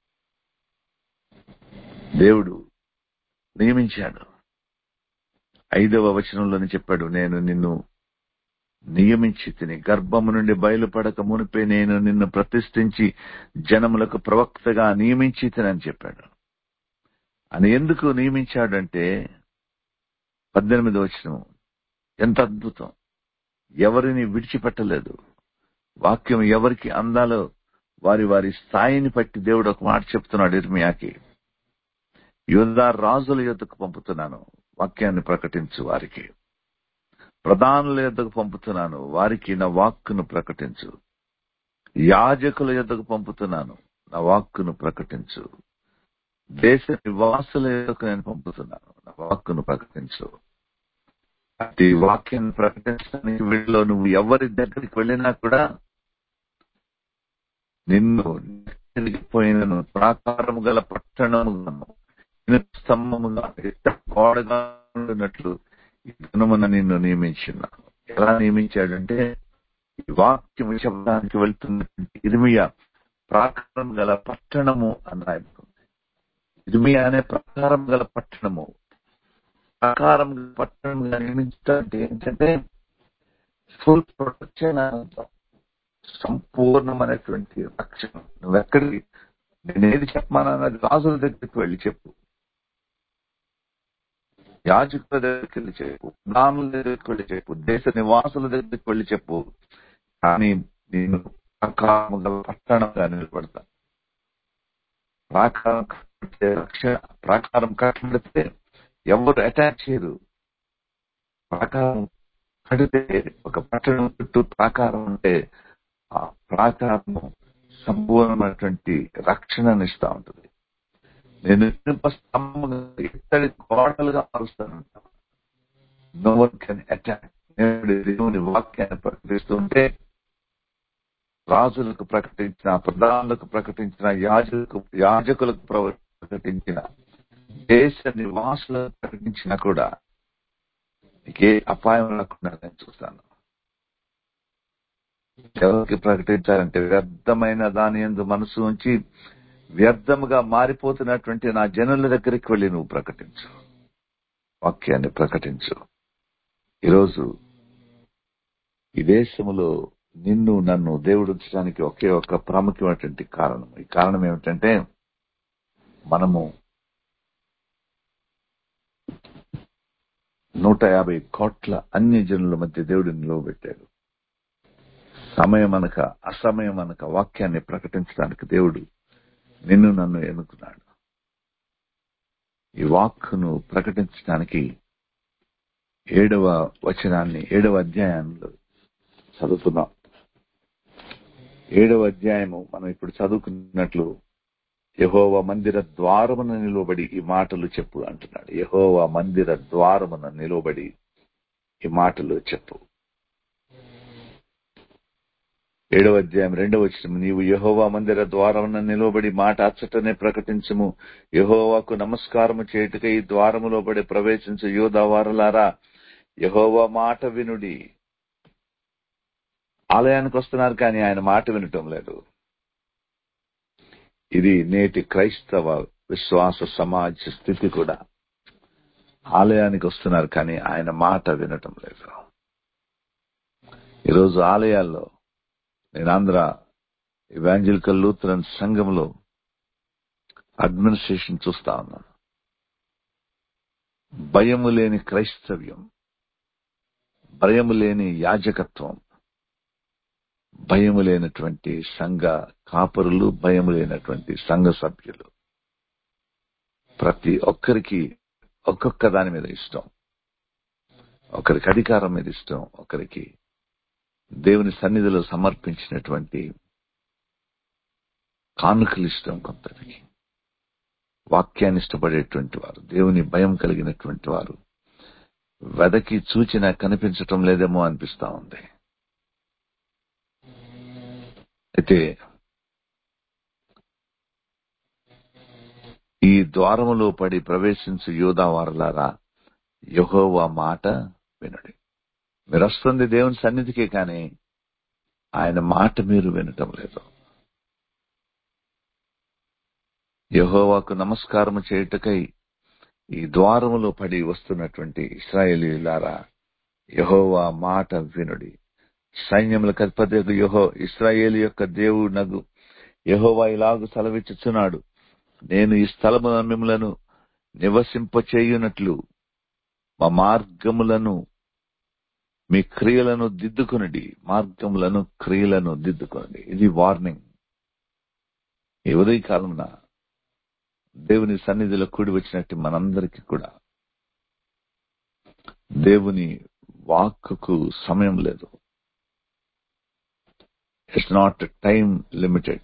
దేవుడు నియమించాడు ఐదవ వచనంలోని చెప్పాడు నేను నిన్ను నియమించి తిని గర్భము నుండి బయలుపడక మునిపే నేను నిన్ను ప్రతిష్ఠించి జనములకు ప్రవక్తగా నియమించి తినని చెప్పాడు అని ఎందుకు నియమించాడంటే పద్దెనిమిది వచనం ఎంత అద్భుతం ఎవరిని విడిచిపెట్టలేదు వాక్యం ఎవరికి అందాలో వారి వారి స్థాయిని బట్టి దేవుడు ఒక మాట చెప్తున్నాడు ఇర్మియాకి యోధా రాజుల యొద్దకు పంపుతున్నాను వాక్యాన్ని ప్రకటించు వారికి ప్రధానుల యొద్దకు పంపుతున్నాను వారికి నా వాక్కును ప్రకటించు యాజకుల యొద్దకు పంపుతున్నాను నా వాక్కును ప్రకటించు దేశ నివాసుల యొద్దకు నేను పంపుతున్నాను నా వాక్కును ప్రకటించు అతి వాక్యం ప్రకటించడానికి వీళ్ళలో నువ్వు ఎవరి దగ్గరికి వెళ్ళినా కూడా నిన్ను తిరిగిపోయినను ప్రాకారము గల పట్టణముగాను ఇనుప స్తంభముగా ఇత్తడి గోడగా ఉండినట్లు ఈ దినమున నిన్ను నియమించున్నాను ఎలా నియమించాడంటే ఈ వాక్యం చెప్పడానికి వెళ్తున్నటువంటి ఇర్మియా ప్రాకారం గల పట్టణము అని రాయబడుతుంది ఇర్మియా అనే ప్రాకారం గల పట్టణము ప్రాకారం గల పట్టణంగా నిర్మించడానికి ఏంటంటే ఫుల్ ప్రొటెక్షన్ అనంతం సంపూర్ణమైనటువంటి రక్షణ నువ్వు ఎక్కడికి నేనేది చెప్పమానన్నది రాజుల దగ్గరికి వెళ్ళి చెప్పు యాజకుల దగ్గరికి వెళ్ళి చెప్పు నాముల దగ్గరికి వెళ్ళి చెప్పు దేశ నివాసుల దగ్గరికి వెళ్ళి చెప్పు కానీ నేను ప్రాకారము గల పట్టణంగా నిలబడతా ప్రాకారం కట్టబడితే రక్షణ ప్రాకారం కట్టబడితే ఎవరు అటాక్ చేయరు ప్రాకారం కడితే ఒక పట్టణం చుట్టూ ప్రాకారం ఉంటే ఆ ప్రాకారం సంపూర్ణమైనటువంటి రక్షణను ఇస్తా ఉంటుంది నేను ఇనుప స్తంభముగా ఇత్తడి గోడలుగా మారుస్తానంట నో వన్ కెన్ అటాక్ నేను దేవుని వాక్యాన్ని ప్రకటిస్తుంటే రాజులకు ప్రకటించిన ప్రధానులకు ప్రకటించిన యాజకులకు యాజకులకు ప్రకటించిన దేశ నివాసులకు ప్రకటించినా కూడా నీకే అపాయం రాకుండా నేను చూస్తాను ఎవరికి ప్రకటించాలంటే వ్యర్థమైన దాని ఎందు మనసు ఉంచి వ్యర్థముగా మారిపోతున్నటువంటి నా జనుల దగ్గరికి వెళ్ళి నువ్వు ప్రకటించు వాక్యాన్ని ప్రకటించు ఈరోజు ఈ దేశంలో నిన్ను నన్ను దేవుడు ఉంచడానికి ఒకే ఒక ప్రాముఖ్యమైనటువంటి కారణం ఈ కారణం ఏమిటంటే మనము నూట యాభై కోట్ల అన్య జనుల మధ్య దేవుడిని నిలవబెట్టాడు సమయం అనక అసమయం అనక వాక్యాన్ని ప్రకటించడానికి దేవుడు నిన్ను నన్ను ఎన్నుకున్నాడు ఈ వాక్కును ప్రకటించడానికి ఏడవ వచనాన్ని ఏడవ అధ్యాయంలో చదువుతున్నాం ఏడవ అధ్యాయము మనం ఇప్పుడు చదువుకున్నట్లు యహోవ మందిర ద్వారమున నిలబడి ఈ మాటలు చెప్పు అంటున్నాడు యహోవ మందిర ద్వారమున నిలబడి ఈ మాటలు చెప్పు ఏడవ అధ్యాయం రెండవ వచ్చిన నీవు యహోవా మందిర ద్వారమున నిలవబడి మాట అచ్చటనే ప్రకటించము యహోవాకు నమస్కారము చేయుటక ఈ ద్వారములో పడి ప్రవేశించు యోధవారలారా యహోవా మాట వినుడి ఆలయానికి వస్తున్నారు కానీ ఆయన మాట వినటం లేదు ఇది నేటి క్రైస్తవ విశ్వాస సమాజ స్థితి కూడా ఆలయానికి వస్తున్నారు కానీ ఆయన మాట వినటం లేదు ఈరోజు ఆలయాల్లో నేను ఆంధ్ర ఇవాంజలికల్ లూథరన్ సంఘంలో అడ్మినిస్ట్రేషన్ చూస్తా ఉన్నాను భయము లేని క్రైస్తవ్యం భయము లేని యాజకత్వం భయము లేనటువంటి సంఘ కాపరులు భయము లేనటువంటి సంఘ సభ్యులు ప్రతి ఒక్కరికి ఒక్కొక్క దాని మీద ఇష్టం ఒకరికి అధికారం మీద ఇష్టం ఒకరికి దేవుని సన్నిధిలో సమర్పించినటువంటి కానుకలు ఇష్టం కొంతరికి వాక్యాన్ని ఇష్టపడేటువంటి వారు దేవుని భయం కలిగినటువంటి వారు వెదకి చూచినా కనిపించటం లేదేమో అనిపిస్తా ఉంది అయితే ఈ ద్వారములో పడి ప్రవేశించు యోధావారులారా యహోవా మాట వినడి మీరు వస్తుంది దేవుని సన్నిధికే కానీ ఆయన మాట మీరు వినటం లేదు యహోవాకు నమస్కారం చేయుటకై ఈ ద్వారములో పడి వస్తున్నటువంటి ఇస్రాయేలీలారా యహోవా మాట వినుడి సైన్యముల కల్పదకు యహో ఇస్రాయేల్ యొక్క దేవుడు నగు యహోవా ఇలాగు సెలవిచ్చుచున్నాడు నేను ఈ స్థలమున మిమ్మలను నివసింపచేయునట్లు మా మార్గములను మీ క్రియలను దిద్దుకునండి మార్గములను క్రియలను దిద్దుకునండి ఇది వార్నింగ్ ఈ ఉదయకాలమున దేవుని సన్నిధిలో కూడి వచ్చినట్టు మనందరికీ కూడా దేవుని వాక్కుకు సమయం లేదు ఇట్స్ నాట్ టైం లిమిటెడ్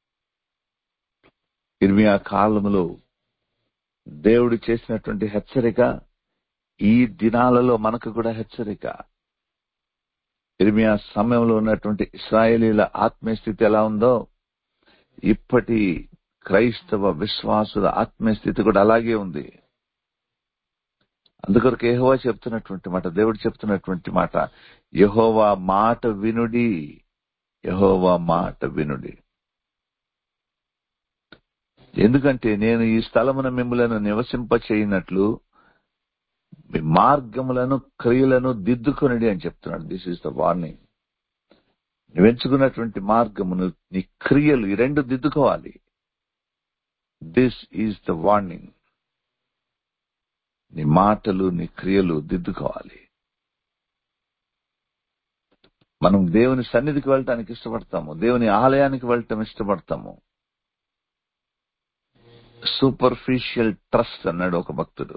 ఇర్మియా కాలములో దేవుడు చేసినటువంటి హెచ్చరిక ఈ దినాలలో మనకు కూడా హెచ్చరిక ఇర్మియా సమయంలో ఉన్నటువంటి ఇస్రాయేలీల ఆత్మీయ స్థితి ఎలా ఉందో ఇప్పటి క్రైస్తవ విశ్వాసుల ఆత్మీయ స్థితి కూడా అలాగే ఉంది అందుకొరకు యహోవా చెప్తున్నటువంటి మాట దేవుడు చెప్తున్నటువంటి మాట యహోవా మాట వినుడి యహోవా మాట వినుడి ఎందుకంటే నేను ఈ స్థలమున మిమ్మలను నివసింప చేయనట్లు మీ మార్గములను క్రియలను దిద్దుకొనిడి అని చెప్తున్నాడు దిస్ ఈస్ ద వార్నింగ్ నువ్వు ఎంచుకున్నటువంటి మార్గమును నీ క్రియలు ఈ రెండు దిద్దుకోవాలి దిస్ ఈజ్ ద వార్నింగ్ నీ మాటలు నీ క్రియలు దిద్దుకోవాలి మనం దేవుని సన్నిధికి వెళ్ళటానికి ఇష్టపడతాము దేవుని ఆలయానికి వెళ్ళటం ఇష్టపడతాము సూపర్ఫిషియల్ ట్రస్ట్ అన్నాడు ఒక భక్తుడు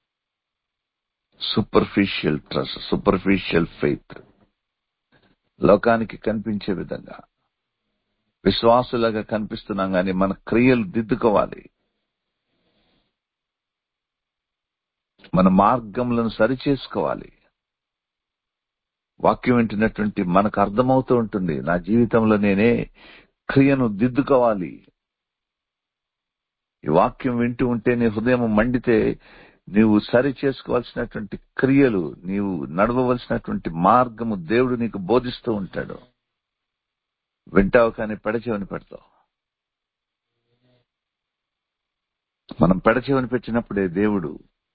సూపర్ఫిషియల్ ట్రస్ట్ సూపర్ఫిషియల్ ఫెయిత్ లోకానికి కనిపించే విధంగా విశ్వాసులాగా కనిపిస్తున్నాం కానీ మన క్రియలు దిద్దుకోవాలి మన మార్గములను సరిచేసుకోవాలి వాక్యం వింటున్నటువంటి మనకు అర్థమవుతూ ఉంటుంది నా జీవితంలో నేనే క్రియను దిద్దుకోవాలి ఈ వాక్యం వింటూ ఉంటే నీ హృదయం మండితే నీవు సరి చేసుకోవాల్సినటువంటి క్రియలు నీవు నడవవలసినటువంటి మార్గము దేవుడు నీకు బోధిస్తూ ఉంటాడు వింటావు కానీ పెడచెవని పెడతావు మనం పెడచెవని పెట్టినప్పుడే దేవుడు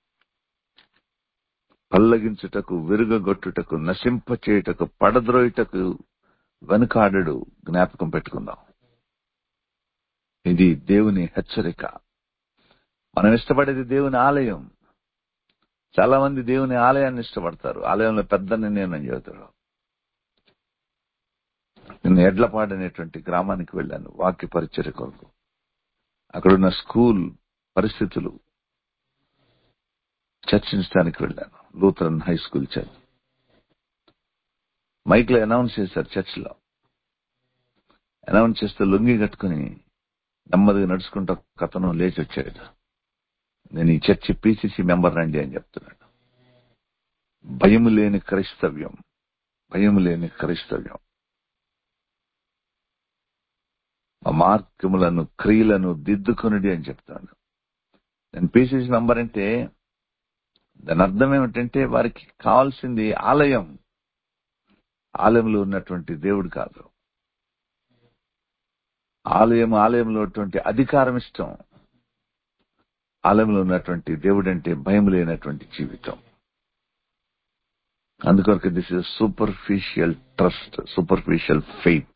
పల్లగించుటకు విరుగగొట్టుటకు నశింప చేయుటకు పడద్రోయుటకు వెనుకాడడు జ్ఞాపకం పెట్టుకుందాం ఇది దేవుని హెచ్చరిక మనం ఇష్టపడేది దేవుని ఆలయం చాలా మంది దేవుని ఆలయాన్ని ఇష్టపడతారు ఆలయంలో పెద్దని నేను చెబుతాడు నేను ఎడ్లపాడు అనేటువంటి గ్రామానికి వెళ్ళాను వాక్య పరిచర్య కొరకు అక్కడున్న స్కూల్ పరిస్థితులు చర్చించడానికి వెళ్ళాను Lutheran high school church mic లో అనౌన్స్ చేశారు చర్చ్ లో అనౌన్స్ చేస్తే లొంగి కట్టుకుని నెమ్మదిగా నడుచుకుంటూ కథను లేచి వచ్చాడు నేను ఈ చర్చి పిసిసి మెంబర్ రండి అని చెప్తున్నాడు భయం లేని క్రైస్తవ్యం భయం లేని క్రైస్తవ్యం మా మార్గములను క్రియలను దిద్దుకొనిడి అని చెప్తాను నేను పీసీసీ మెంబర్ అంటే దాని అర్థం ఏమిటంటే వారికి కావాల్సింది ఆలయం ఆలయంలో ఉన్నటువంటి దేవుడు కాదు ఆలయం ఆలయంలో ఉన్నటువంటి అధికారం ఇష్టం ఆలయంలో ఉన్నటువంటి దేవుడు అంటే భయం లేనటువంటి జీవితం అందుకొరకు this is superficial trust superficial faith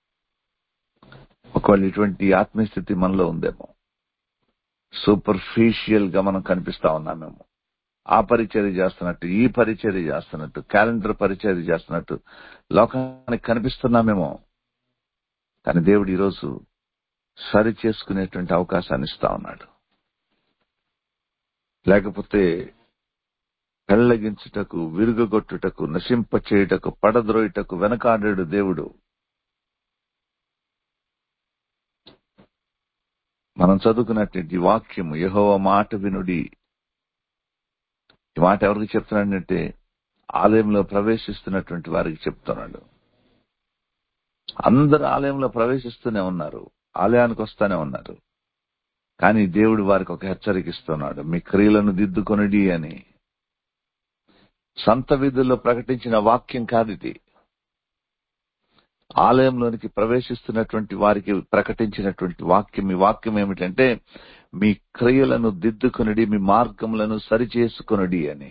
ఒకవేళ ఇటువంటి ఆత్మీయస్థితి మనలో ఉందేమో సూపర్ఫిషియల్ గా మనం కనిపిస్తా ఉన్నామేమో ఆ పరిచర్య చేస్తున్నట్టు ఈ పరిచర్య చేస్తున్నట్టు క్యాలెండర్ పరిచర్య చేస్తున్నట్టు లోకానికి కనిపిస్తున్నామేమో కానీ దేవుడు ఈరోజు సరి చేసుకునేటువంటి అవకాశాన్ని ఇస్తా ఉన్నాడు లేకపోతే పెళ్లగించుటకు విరుగగొట్టుటకు నశింప చేయుటకు పడద్రోయుటకు వెనకాడాడు దేవుడు మనం చదువుకున్నటువంటి వాక్యము యహోవ మాట వినుడి ఈ మాట ఎవరికి చెప్తున్నాడంటే ఆలయంలో ప్రవేశిస్తున్నటువంటి వారికి చెప్తున్నాడు అందరు ఆలయంలో ప్రవేశిస్తూనే ఉన్నారు ఆలయానికి వస్తూనే ఉన్నారు కానీ దేవుడు వారికి ఒక హెచ్చరిక ఇస్తున్నాడు మీ క్రియలను దిద్దుకొనిడి అని సంత వీధుల్లో ప్రకటించిన వాక్యం కాదు ఇది ఆలయంలోనికి ప్రవేశిస్తున్నటువంటి వారికి ప్రకటించినటువంటి వాక్యం ఈ వాక్యం ఏమిటంటే మీ క్రియలను దిద్దుకొనిడి మీ మార్గములను సరిచేసుకొనిడి అని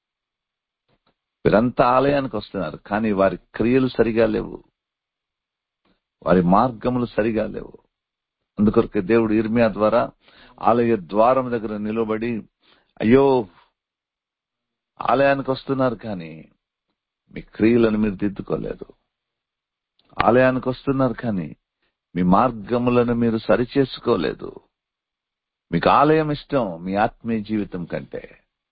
వీరంతా ఆలయానికి వస్తున్నారు కానీ వారి క్రియలు సరిగా లేవు వారి మార్గములు సరిగా లేవు అందుకొరకు దేవుడు ఇర్మియా ద్వారా ఆలయ ద్వారం దగ్గర నిలబడి అయ్యో ఆలయానికి వస్తున్నారు కానీ మీ క్రియలను మీరు దిద్దుకోలేదు ఆలయానికి వస్తున్నారు కానీ మీ మార్గములను మీరు సరిచేసుకోలేదు మీకు ఆలయం ఇష్టం మీ ఆత్మీయ జీవితం కంటే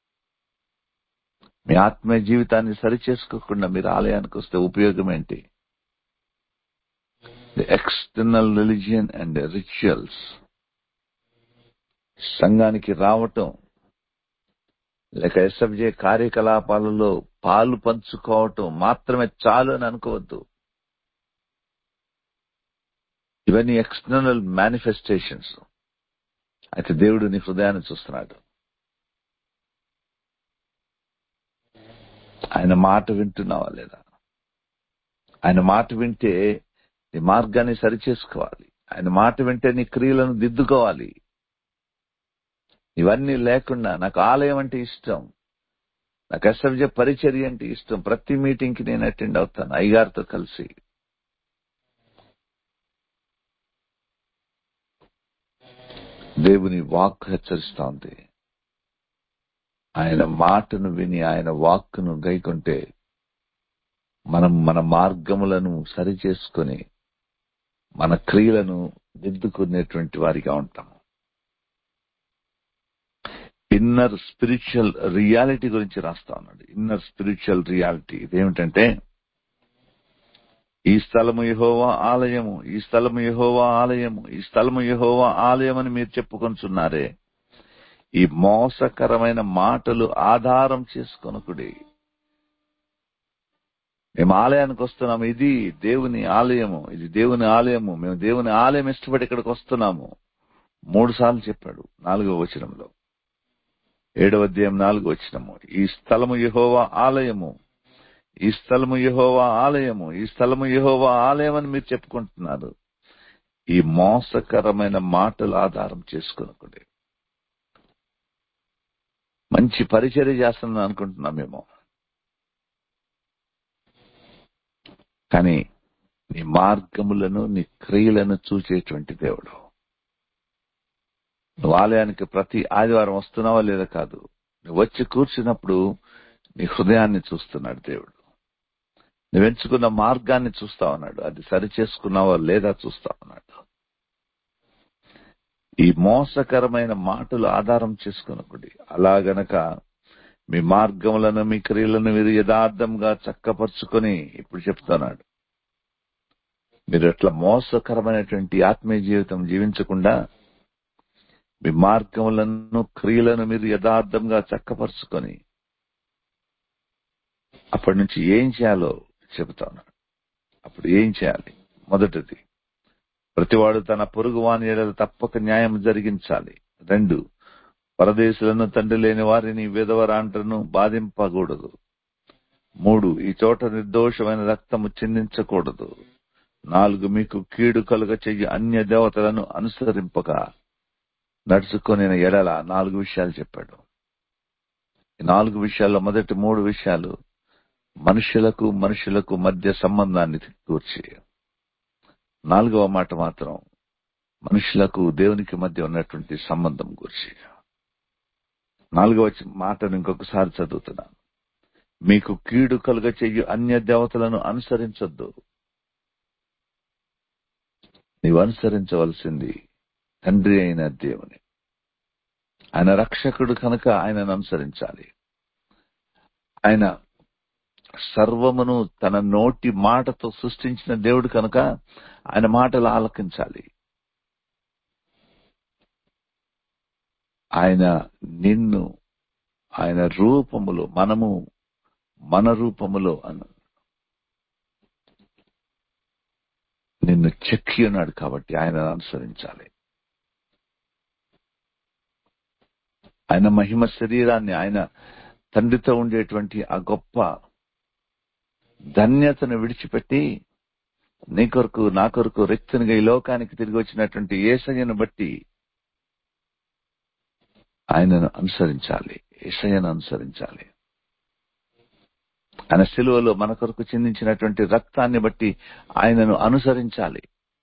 మీ ఆత్మీయ జీవితాన్ని సరిచేసుకోకుండా మీరు ఆలయానికి వస్తే ఉపయోగం ఏంటి the external religion and rituals సంఘానికి రావటం లేక ఎస్ఎఫ్జే కార్యకలాపాలలో పాలు పంచుకోవటం మాత్రమే చాలు అని అనుకోవద్దు ఇవన్నీ ఎక్స్టర్నల్ మేనిఫెస్టేషన్స్ అయితే దేవుడు నీ హృదయాన్ని చూస్తున్నాడు ఆయన మాట వింటున్నావా లేదా ఆయన మాట వింటే నీ మార్గాన్ని సరిచేసుకోవాలి ఆయన మాట వింటే నీ క్రియలను దిద్దుకోవాలి ఇవన్నీ లేకుండా నాకు ఆలయం అంటే ఇష్టం నాకు ఎస్ఎఫ్జే పరిచర్య అంటే ఇష్టం ప్రతి మీటింగ్ కి నేను అటెండ్ అవుతాను అయ్యగారితో కలిసి దేవుని వాక్ హెచ్చరిస్తా ఉంది ఆయన మాటను విని ఆయన వాక్కును గైకుంటే మనం మన మార్గములను సరి చేసుకుని మన క్రియలను దిద్దుకునేటువంటి వారిగా ఉంటాము ఇన్నర్ స్పిరిచువల్ రియాలిటీ గురించి రాస్తా ఉన్నాడు ఇన్నర్ స్పిరిచువల్ రియాలిటీ ఇదేమిటంటే ఈ స్థలము యహోవా ఆలయము ఈ స్థలము యహోవా ఆలయము ఈ స్థలము యహోవా ఆలయం అని మీరు చెప్పుకొంచున్నారే ఈ మోసకరమైన మాటలు ఆధారం చేసుకొనకుడి మేము ఆలయానికి వస్తున్నాము ఇది దేవుని ఆలయము ఇది దేవుని ఆలయము మేము దేవుని ఆలయం ఇష్టపడి ఇక్కడికి వస్తున్నాము మూడు సార్లు చెప్పాడు నాలుగవ వచనంలో ఏడవ అధ్యాయం నాలుగు వచ్చినము ఈ స్థలము యహోవా ఆలయము ఈ స్థలము యహోవా ఆలయము ఈ స్థలము యహోవా ఆలయం అని మీరు చెప్పుకుంటున్నారు ఈ మోసకరమైన మాటలు ఆధారం చేసుకునకుండే మంచి పరిచర్య చేస్తున్నాం అనుకుంటున్నామేమో కానీ నీ మార్గములను నీ క్రియలను చూచేటువంటి దేవుడు నువ్వు ఆలయానికి ప్రతి ఆదివారం వస్తున్నావా లేదా కాదు నువ్వు వచ్చి కూర్చున్నప్పుడు నీ హృదయాన్ని చూస్తున్నాడు దేవుడు నువ్వు ఎంచుకున్న మార్గాన్ని చూస్తా ఉన్నాడు అది సరి చేసుకున్నావా లేదా చూస్తా ఉన్నాడు ఈ మోసకరమైన మాటలు ఆధారం చేసుకునకుడి అలా గనక మీ మార్గములను మీ క్రియలను మీరు యథార్థంగా చక్కపరుచుకొని ఇప్పుడు చెప్తున్నాడు మీరు అట్లా మోసకరమైనటువంటి ఆత్మీయ జీవితం జీవించకుండా మీ మార్గములను క్రియలను మీరు యథార్థంగా చక్కపరుచుకొని అప్పటి నుంచి ఏం చేయాలో చెబుతాను అప్పుడు ఏం చేయాలి మొదటిది ప్రతివాడు తన పొరుగు వాని ఎడల తప్పక న్యాయం జరిగించాలి రెండు పరదేశులను తండ్రి లేని వారిని విధవరాంటను బాధింపకూడదు మూడు ఈ చోట నిర్దోషమైన రక్తము చిందించకూడదు నాలుగు మీకు కీడు కలుగ చెయ్యి అన్య దేవతలను అనుసరింపక నడుచుకొని ఎడల నాలుగు విషయాలు చెప్పాడు ఈ నాలుగు విషయాల్లో మొదటి మూడు విషయాలు మనుషులకు మనుషులకు మధ్య సంబంధాన్ని కూర్చి నాలుగవ మాట మాత్రం మనుషులకు దేవునికి మధ్య ఉన్నటువంటి సంబంధం గురించి నాలుగవ మాటను ఇంకొకసారి చదువుతున్నాను మీకు కీడు కలుగ చెయ్యి అన్య దేవతలను అనుసరించొద్దు నీవు అనుసరించవలసింది తండ్రి అయిన దేవుని ఆయన రక్షకుడు కనుక ఆయనను అనుసరించాలి ఆయన సర్వమును తన నోటి మాటతో సృష్టించిన దేవుడు కనుక ఆయన మాటలు ఆలకించాలి ఆయన నిన్ను ఆయన రూపములో మనము మన రూపములో అను నిన్ను చెక్కి ఉన్నాడు కాబట్టి ఆయన అనుసరించాలి ఆయన మహిమ శరీరాన్ని ఆయన తండ్రితో ఉండేటువంటి ఆ గొప్ప ధన్యతను విడిచిపెట్టి నీ కొరకు నా కొరకు రెక్తునిగా ఈ లోకానికి తిరిగి వచ్చినటువంటి ఏసయ్యను బట్టి ఆయనను అనుసరించాలి ఏసయ్యను అనుసరించాలి ఆయన సిలువలో మన కొరకు చిందించినటువంటి రక్తాన్ని బట్టి ఆయనను అనుసరించాలి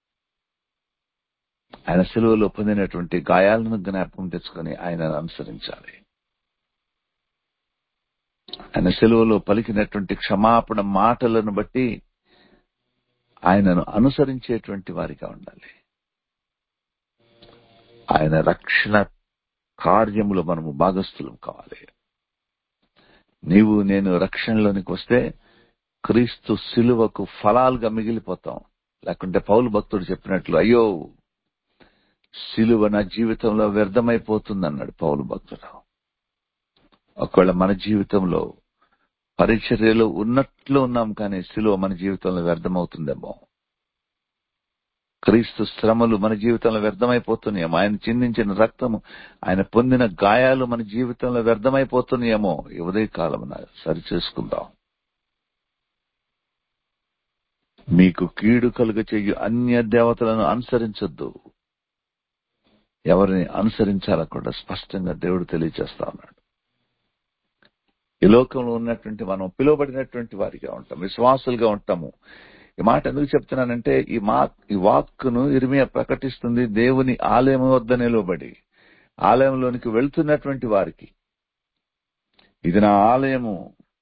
ఆయన సిలువలో పొందినటువంటి గాయాలను జ్ఞాపకం తెచ్చుకొని ఆయనను అనుసరించాలి ఆయన సెలవులో పలికినటువంటి క్షమాపణ మాటలను బట్టి ఆయనను అనుసరించేటువంటి వారిగా ఉండాలి ఆయన రక్షణ కార్యములో మనము భాగస్థులం కావాలి నీవు నేను రక్షణలోనికి వస్తే క్రీస్తు సిలువకు ఫలాలుగా మిగిలిపోతాం లేకుంటే పౌలు భక్తుడు చెప్పినట్లు అయ్యో సిలువ నా జీవితంలో వ్యర్థమైపోతుంది అన్నాడు పౌలు భక్తుడు ఒకవేళ మన జీవితంలో పరిచర్యలో ఉన్నట్లు ఉన్నాం కానీ సిలువ మన జీవితంలో వ్యర్థమవుతుందేమో క్రీస్తు శ్రమలు మన జీవితంలో వ్యర్థమైపోతున్నాయేమో ఆయన చిందించిన రక్తము ఆయన పొందిన గాయాలు మన జీవితంలో వ్యర్థమైపోతున్నాయేమో ఈ ఉదయకాలమున సరి చేసుకుందాం మీకు కీడు కలుగ చెయ్యి అన్య దేవతలను అనుసరించొద్దు ఎవరిని అనుసరించాలో కూడా స్పష్టంగా దేవుడు తెలియజేస్తా ఉన్నాడు ఈ లోకంలో ఉన్నటువంటి మనం పిలువబడినటువంటి వారిగా ఉంటాం విశ్వాసులుగా ఉంటాము ఈ మాట ఎందుకు చెప్తున్నానంటే ఈ మా ఈ వాక్కును ఇరిమియా ప్రకటిస్తుంది దేవుని ఆలయం వద్ద నిలవబడి ఆలయంలోనికి వెళ్తున్నటువంటి వారికి ఇది నా ఆలయము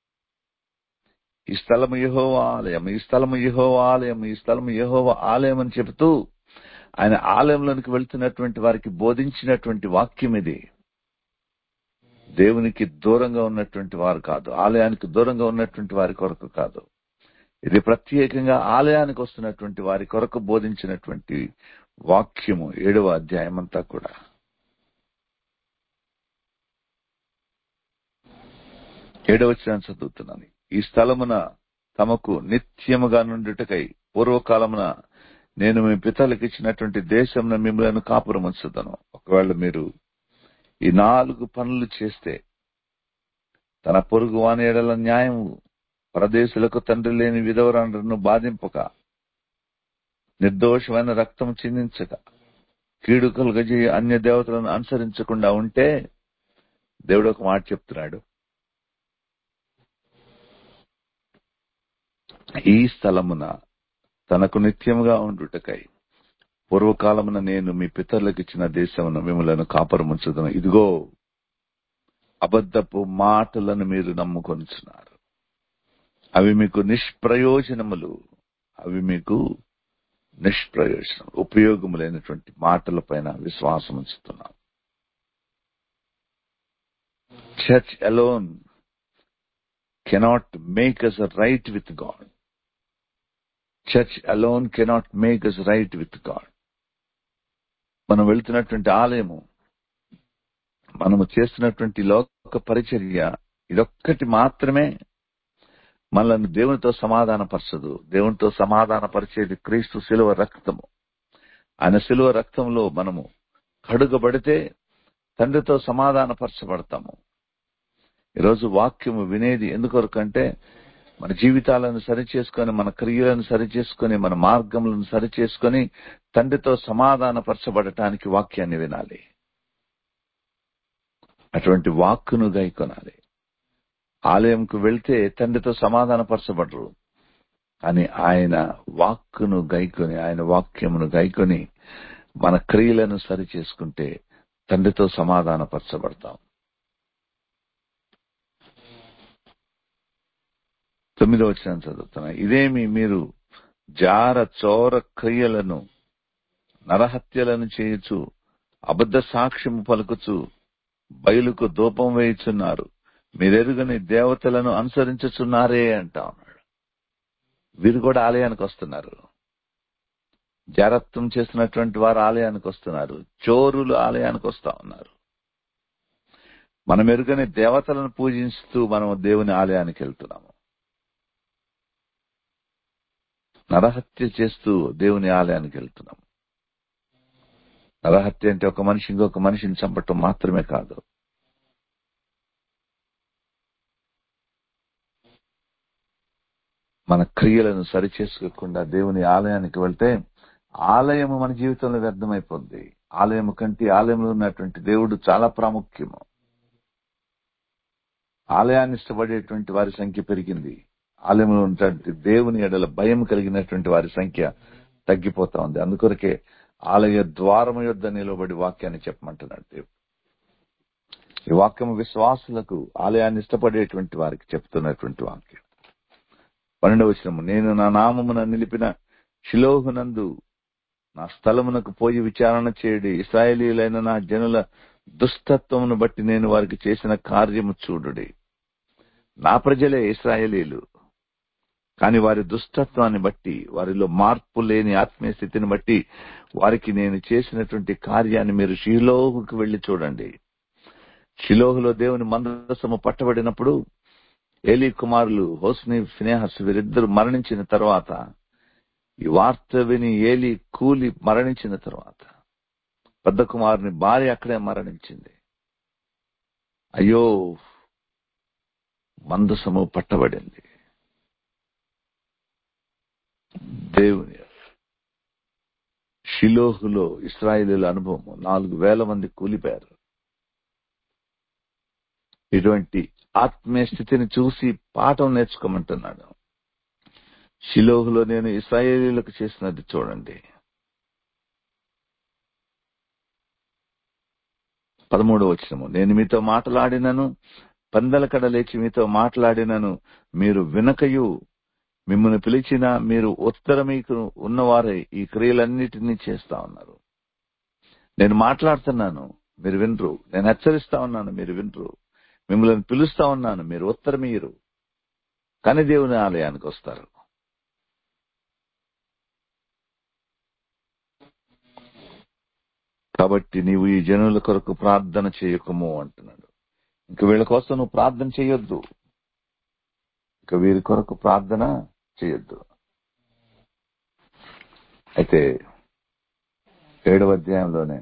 ఈ స్థలము యహోవ ఆలయం ఈ స్థలము యహోవ ఆలయం ఈ స్థలము యహోవ ఆలయం అని చెబుతూ ఆయన ఆలయంలోనికి వెళ్తున్నటువంటి వారికి బోధించినటువంటి వాక్యం ఇది దేవునికి దూరంగా ఉన్నటువంటి వారు కాదు ఆలయానికి దూరంగా ఉన్నటువంటి వారి కొరకు కాదు ఇది ప్రత్యేకంగా ఆలయానికి వస్తున్నటువంటి వారి కొరకు బోధించినటువంటి వాక్యము ఏడవ అధ్యాయం అంతా కూడా ఏడవచనం చదువుతున్నాను ఈ స్థలమున తమకు నిత్యముగా నుండుటకై పూర్వకాలమున నేను మీ పితలకు ఇచ్చినటువంటి దేశంలో మిమ్మల్ని కాపురం ఉంచుతాను ఒకవేళ మీరు ఈ నాలుగు పనులు చేస్తే తన పొరుగు వాని ఎడల న్యాయం పరదేశులకు తండ్రి లేని విధవరాండ్రను బాధింపక నిర్దోషమైన రక్తం చిందించక కీడు కలుగజేయ అన్య దేవతలను అనుసరించకుండా ఉంటే దేవుడు ఒక మాట చెప్తున్నాడు ఈ స్థలమున తనకు నిత్యముగా ఉండుటకై పూర్వకాలమున నేను మీ పితరులకు ఇచ్చిన దేశమును మిమ్మలను కాపరముంచుదను ఇదిగో అబద్ధపు మాటలను మీరు నమ్ముకొనిచున్నారు అవి మీకు నిష్ప్రయోజనములు అవి మీకు నిష్ప్రయోజనం ఉపయోగము లేనటువంటి మాటల పైన విశ్వాసం ఉంచుతున్నాం church alone cannot make us right with God church alone cannot make us right with God మనం వెళ్తున్నటువంటి ఆలయము మనము చేస్తున్నటువంటి లోక పరిచర్య ఇదొక్కటి మాత్రమే మనల్ని దేవునితో సమాధానపరచదు దేవునితో సమాధానపరిచేది క్రీస్తు శిలువ రక్తము ఆయన శిలువ రక్తంలో మనము కడుగబడితే తండ్రితో సమాధానపరచబడతాము ఈరోజు వాక్యము వినేది ఎందుకొరకంటే మన జీవితాలను సరిచేసుకొని మన క్రియలను సరిచేసుకొని మన మార్గములను సరిచేసుకొని తండ్రితో సమాధానపరచబడటానికి వాక్యాన్ని వినాలి అటువంటి వాక్కును గైకొనాలి ఆలయంకు వెళ్తే తండ్రితో సమాధానపరచబడరు కానీ ఆయన వాక్కును గైకొని ఆయన వాక్యమును గైకొని మన క్రియలను సరి చేసుకుంటే తండ్రితో సమాధానపరచబడతాం తొమ్మిదో వచ్చిన చదువుతున్నా ఇదేమి మీరు జార చోర క్రియలను నరహత్యలను చేయుచు అబద్ధ సాక్ష్యము పలుకుచు బయలుకు దూపం వేయుచున్నారు మీరెరుగని దేవతలను అనుసరించుచున్నారే అంటా ఉన్నాడు వీరు కూడా ఆలయానికి వస్తున్నారు జారత్వం చేసినటువంటి వారు ఆలయానికి వస్తున్నారు చోరులు ఆలయానికి వస్తా ఉన్నారు మనం ఎరుగని దేవతలను పూజిస్తూ మనం దేవుని ఆలయానికి వెళ్తున్నాము నరహత్య చేస్తూ దేవుని ఆలయానికి వెళ్తున్నాము నరహత్య అంటే ఒక మనిషి ఇంకొక మనిషిని చంపటం మాత్రమే కాదు మన క్రియలను సరిచేసుకోకుండా దేవుని ఆలయానికి వెళ్తే ఆలయము మన జీవితంలో వ్యర్థమైపోద్ది ఆలయము కంటే ఆలయంలో ఉన్నటువంటి దేవుడు చాలా ప్రాముఖ్యము ఆలయాన్ని ఇష్టపడేటువంటి వారి సంఖ్య పెరిగింది ఆలయంలో ఉన్నటువంటి దేవుని ఎడల భయం కలిగినటువంటి వారి సంఖ్య తగ్గిపోతా ఉంది అందుకొరకే ఆలయ ద్వారము యొద్ద నిలబడి వాక్యాన్ని చెప్పమంటున్నాడు దేవుడు ఈ వాక్యము విశ్వాసులకు ఆలయాన్ని ఇష్టపడేటువంటి వారికి చెప్తున్నటువంటి వాక్యం పన్నెండవ వచనము నేను నా నామమున నిలిపిన శిలోహునందు నా స్థలమునకు పోయి విచారణ చేయడి ఇస్రాయేలీలైన నా జనుల దుష్టత్వమును బట్టి నేను వారికి చేసిన కార్యము చూడుడి నా ప్రజలే ఇస్రాయేలీలు కాని వారి దుష్టత్వాన్ని బట్టి వారిలో మార్పు లేని ఆత్మీయ స్థితిని బట్టి వారికి నేను చేసినటువంటి కార్యాన్ని మీరు షిలోహుకు వెళ్లి చూడండి షిలోహులో దేవుని మందసము పట్టబడినప్పుడు ఏలీ కుమారులు హోస్ని ఫినేహస్ వీరిద్దరు మరణించిన తర్వాత ఈ వార్త విని ఏలి కూలి మరణించిన తర్వాత పెద్ద కుమారుని భార్య అక్కడే మరణించింది అయ్యో మందసము పట్టబడింది దేవుని షిలోహులో ఇస్రాయేలీల అనుభవం నాలుగు వేల మంది కూలిపోయారు ఇటువంటి ఆత్మీయ స్థితిని చూసి పాఠం నేర్చుకోమంటున్నాడు షిలోహులో నేను ఇస్రాయేలీలకు చేసినది చూడండి పదమూడవ వచ్చినము నేను మీతో మాట్లాడినను పందల కడ లేచి మీతో మాట్లాడినను మీరు వినకయు మిమ్మల్ని పిలిచిన మీరు ఉత్తర మీకు ఉన్నవారే ఈ క్రియలన్నిటినీ చేస్తా ఉన్నారు నేను మాట్లాడుతున్నాను మీరు వినరు నేను హెచ్చరిస్తా ఉన్నాను మీరు వినరు మిమ్మల్ని పిలుస్తా ఉన్నాను మీరు ఉత్తరమీయరు కానీ దేవుని ఆలయానికి వస్తారు కాబట్టి నీవు ఈ జనుల కొరకు ప్రార్థన చేయకము అంటున్నాడు ఇంక వీళ్ళ కోసం నువ్వు ప్రార్థన చేయొద్దు ఇక వీరి కొరకు ప్రార్థన చేయొద్దు అయితే ఏడవ అధ్యాయంలోనే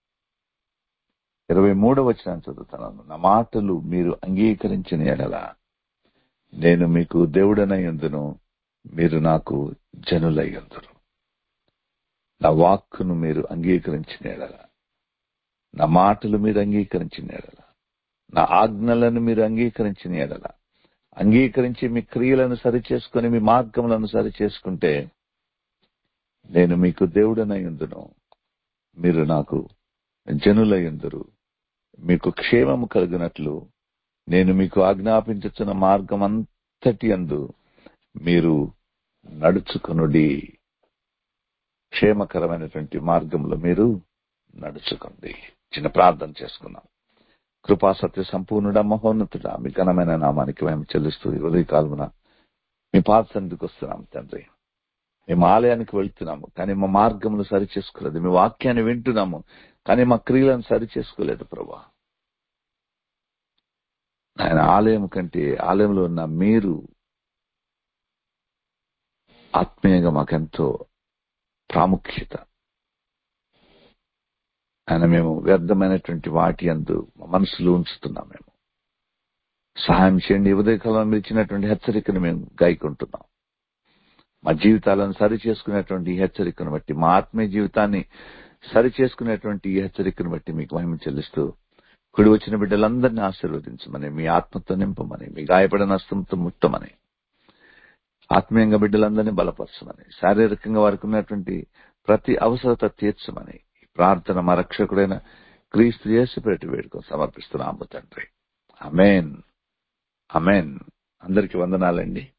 ఇరవై మూడవ వచ్చిన చదువుతున్నాను నా మాటలు మీరు అంగీకరించిన ఎడల నేను మీకు దేవుడనై ఎందును మీరు నాకు జనులై ఎందురు నా వాక్కును మీరు అంగీకరించిన ఎడల నా మాటలు మీరు అంగీకరించిన ఎడల నా ఆజ్ఞలను మీరు అంగీకరించిన ఎడల అంగీకరించి మీ క్రియలను సరిచేసుకుని మీ మార్గములను సరిచేసుకుంటే నేను మీకు దేవుడనై ఎందును మీరు నాకు జనులై ఎందురు మీకు క్షేమము కలిగినట్లు నేను మీకు ఆజ్ఞాపించుతున్న మార్గం అంతటి అందు మీరు నడుచుకునుడి క్షేమకరమైనటువంటి మార్గంలో మీరు నడుచుకోండి చిన్న ప్రార్థన చేసుకున్నాం కృపా సత్య సంపూర్ణుడ మహోన్నతుడా మీ ఘనమైన నామానికి మేము చెల్లిస్తూ ఉదయ కాలమున మీ పాత సన్నిధికి వస్తున్నాం తండ్రి మేము ఆలయానికి వెళ్తున్నాము కానీ మా మార్గములు సరి చేసుకోలేదు మీ వాక్యాన్ని వింటున్నాము కానీ మా క్రియలను సరి చేసుకోలేదు ప్రభా ఆయన ఆలయం కంటే ఆలయంలో ఉన్న మీరు ఆత్మీయంగా మాకెంతో ప్రాముఖ్యత ఆయన మేము వ్యర్థమైనటువంటి వాటి అందు మా మనసులో ఉంచుతున్నాం మేము సహాయం చేయండి ఉదయకాలం మీరు ఇచ్చినటువంటి హెచ్చరికను మేము గాయకుంటున్నాం మా జీవితాలను సరి చేసుకునేటువంటి ఈ హెచ్చరికను బట్టి మా ఆత్మీయ జీవితాన్ని సరి చేసుకునేటువంటి ఈ హెచ్చరికను బట్టి మీకు మహిమ చెల్లిస్తూ కుడి వచ్చిన బిడ్డలందరినీ ఆశీర్వదించమని మీ ఆత్మతో నింపమని మీ గాయపడిన హస్తంతో ముట్టమని ఆత్మీయంగా బిడ్డలందరినీ బలపరచమని శారీరకంగా వారికి ఉన్నటువంటి ప్రతి అవసరత తీర్చమని ఈ ప్రార్థన మా రక్షకుడైన క్రీస్తు యేసు పెట్టి వేడుకొని సమర్పిస్తున్నాము తండ్రి అమేన్ అమేన్ అందరికి వందనాలండి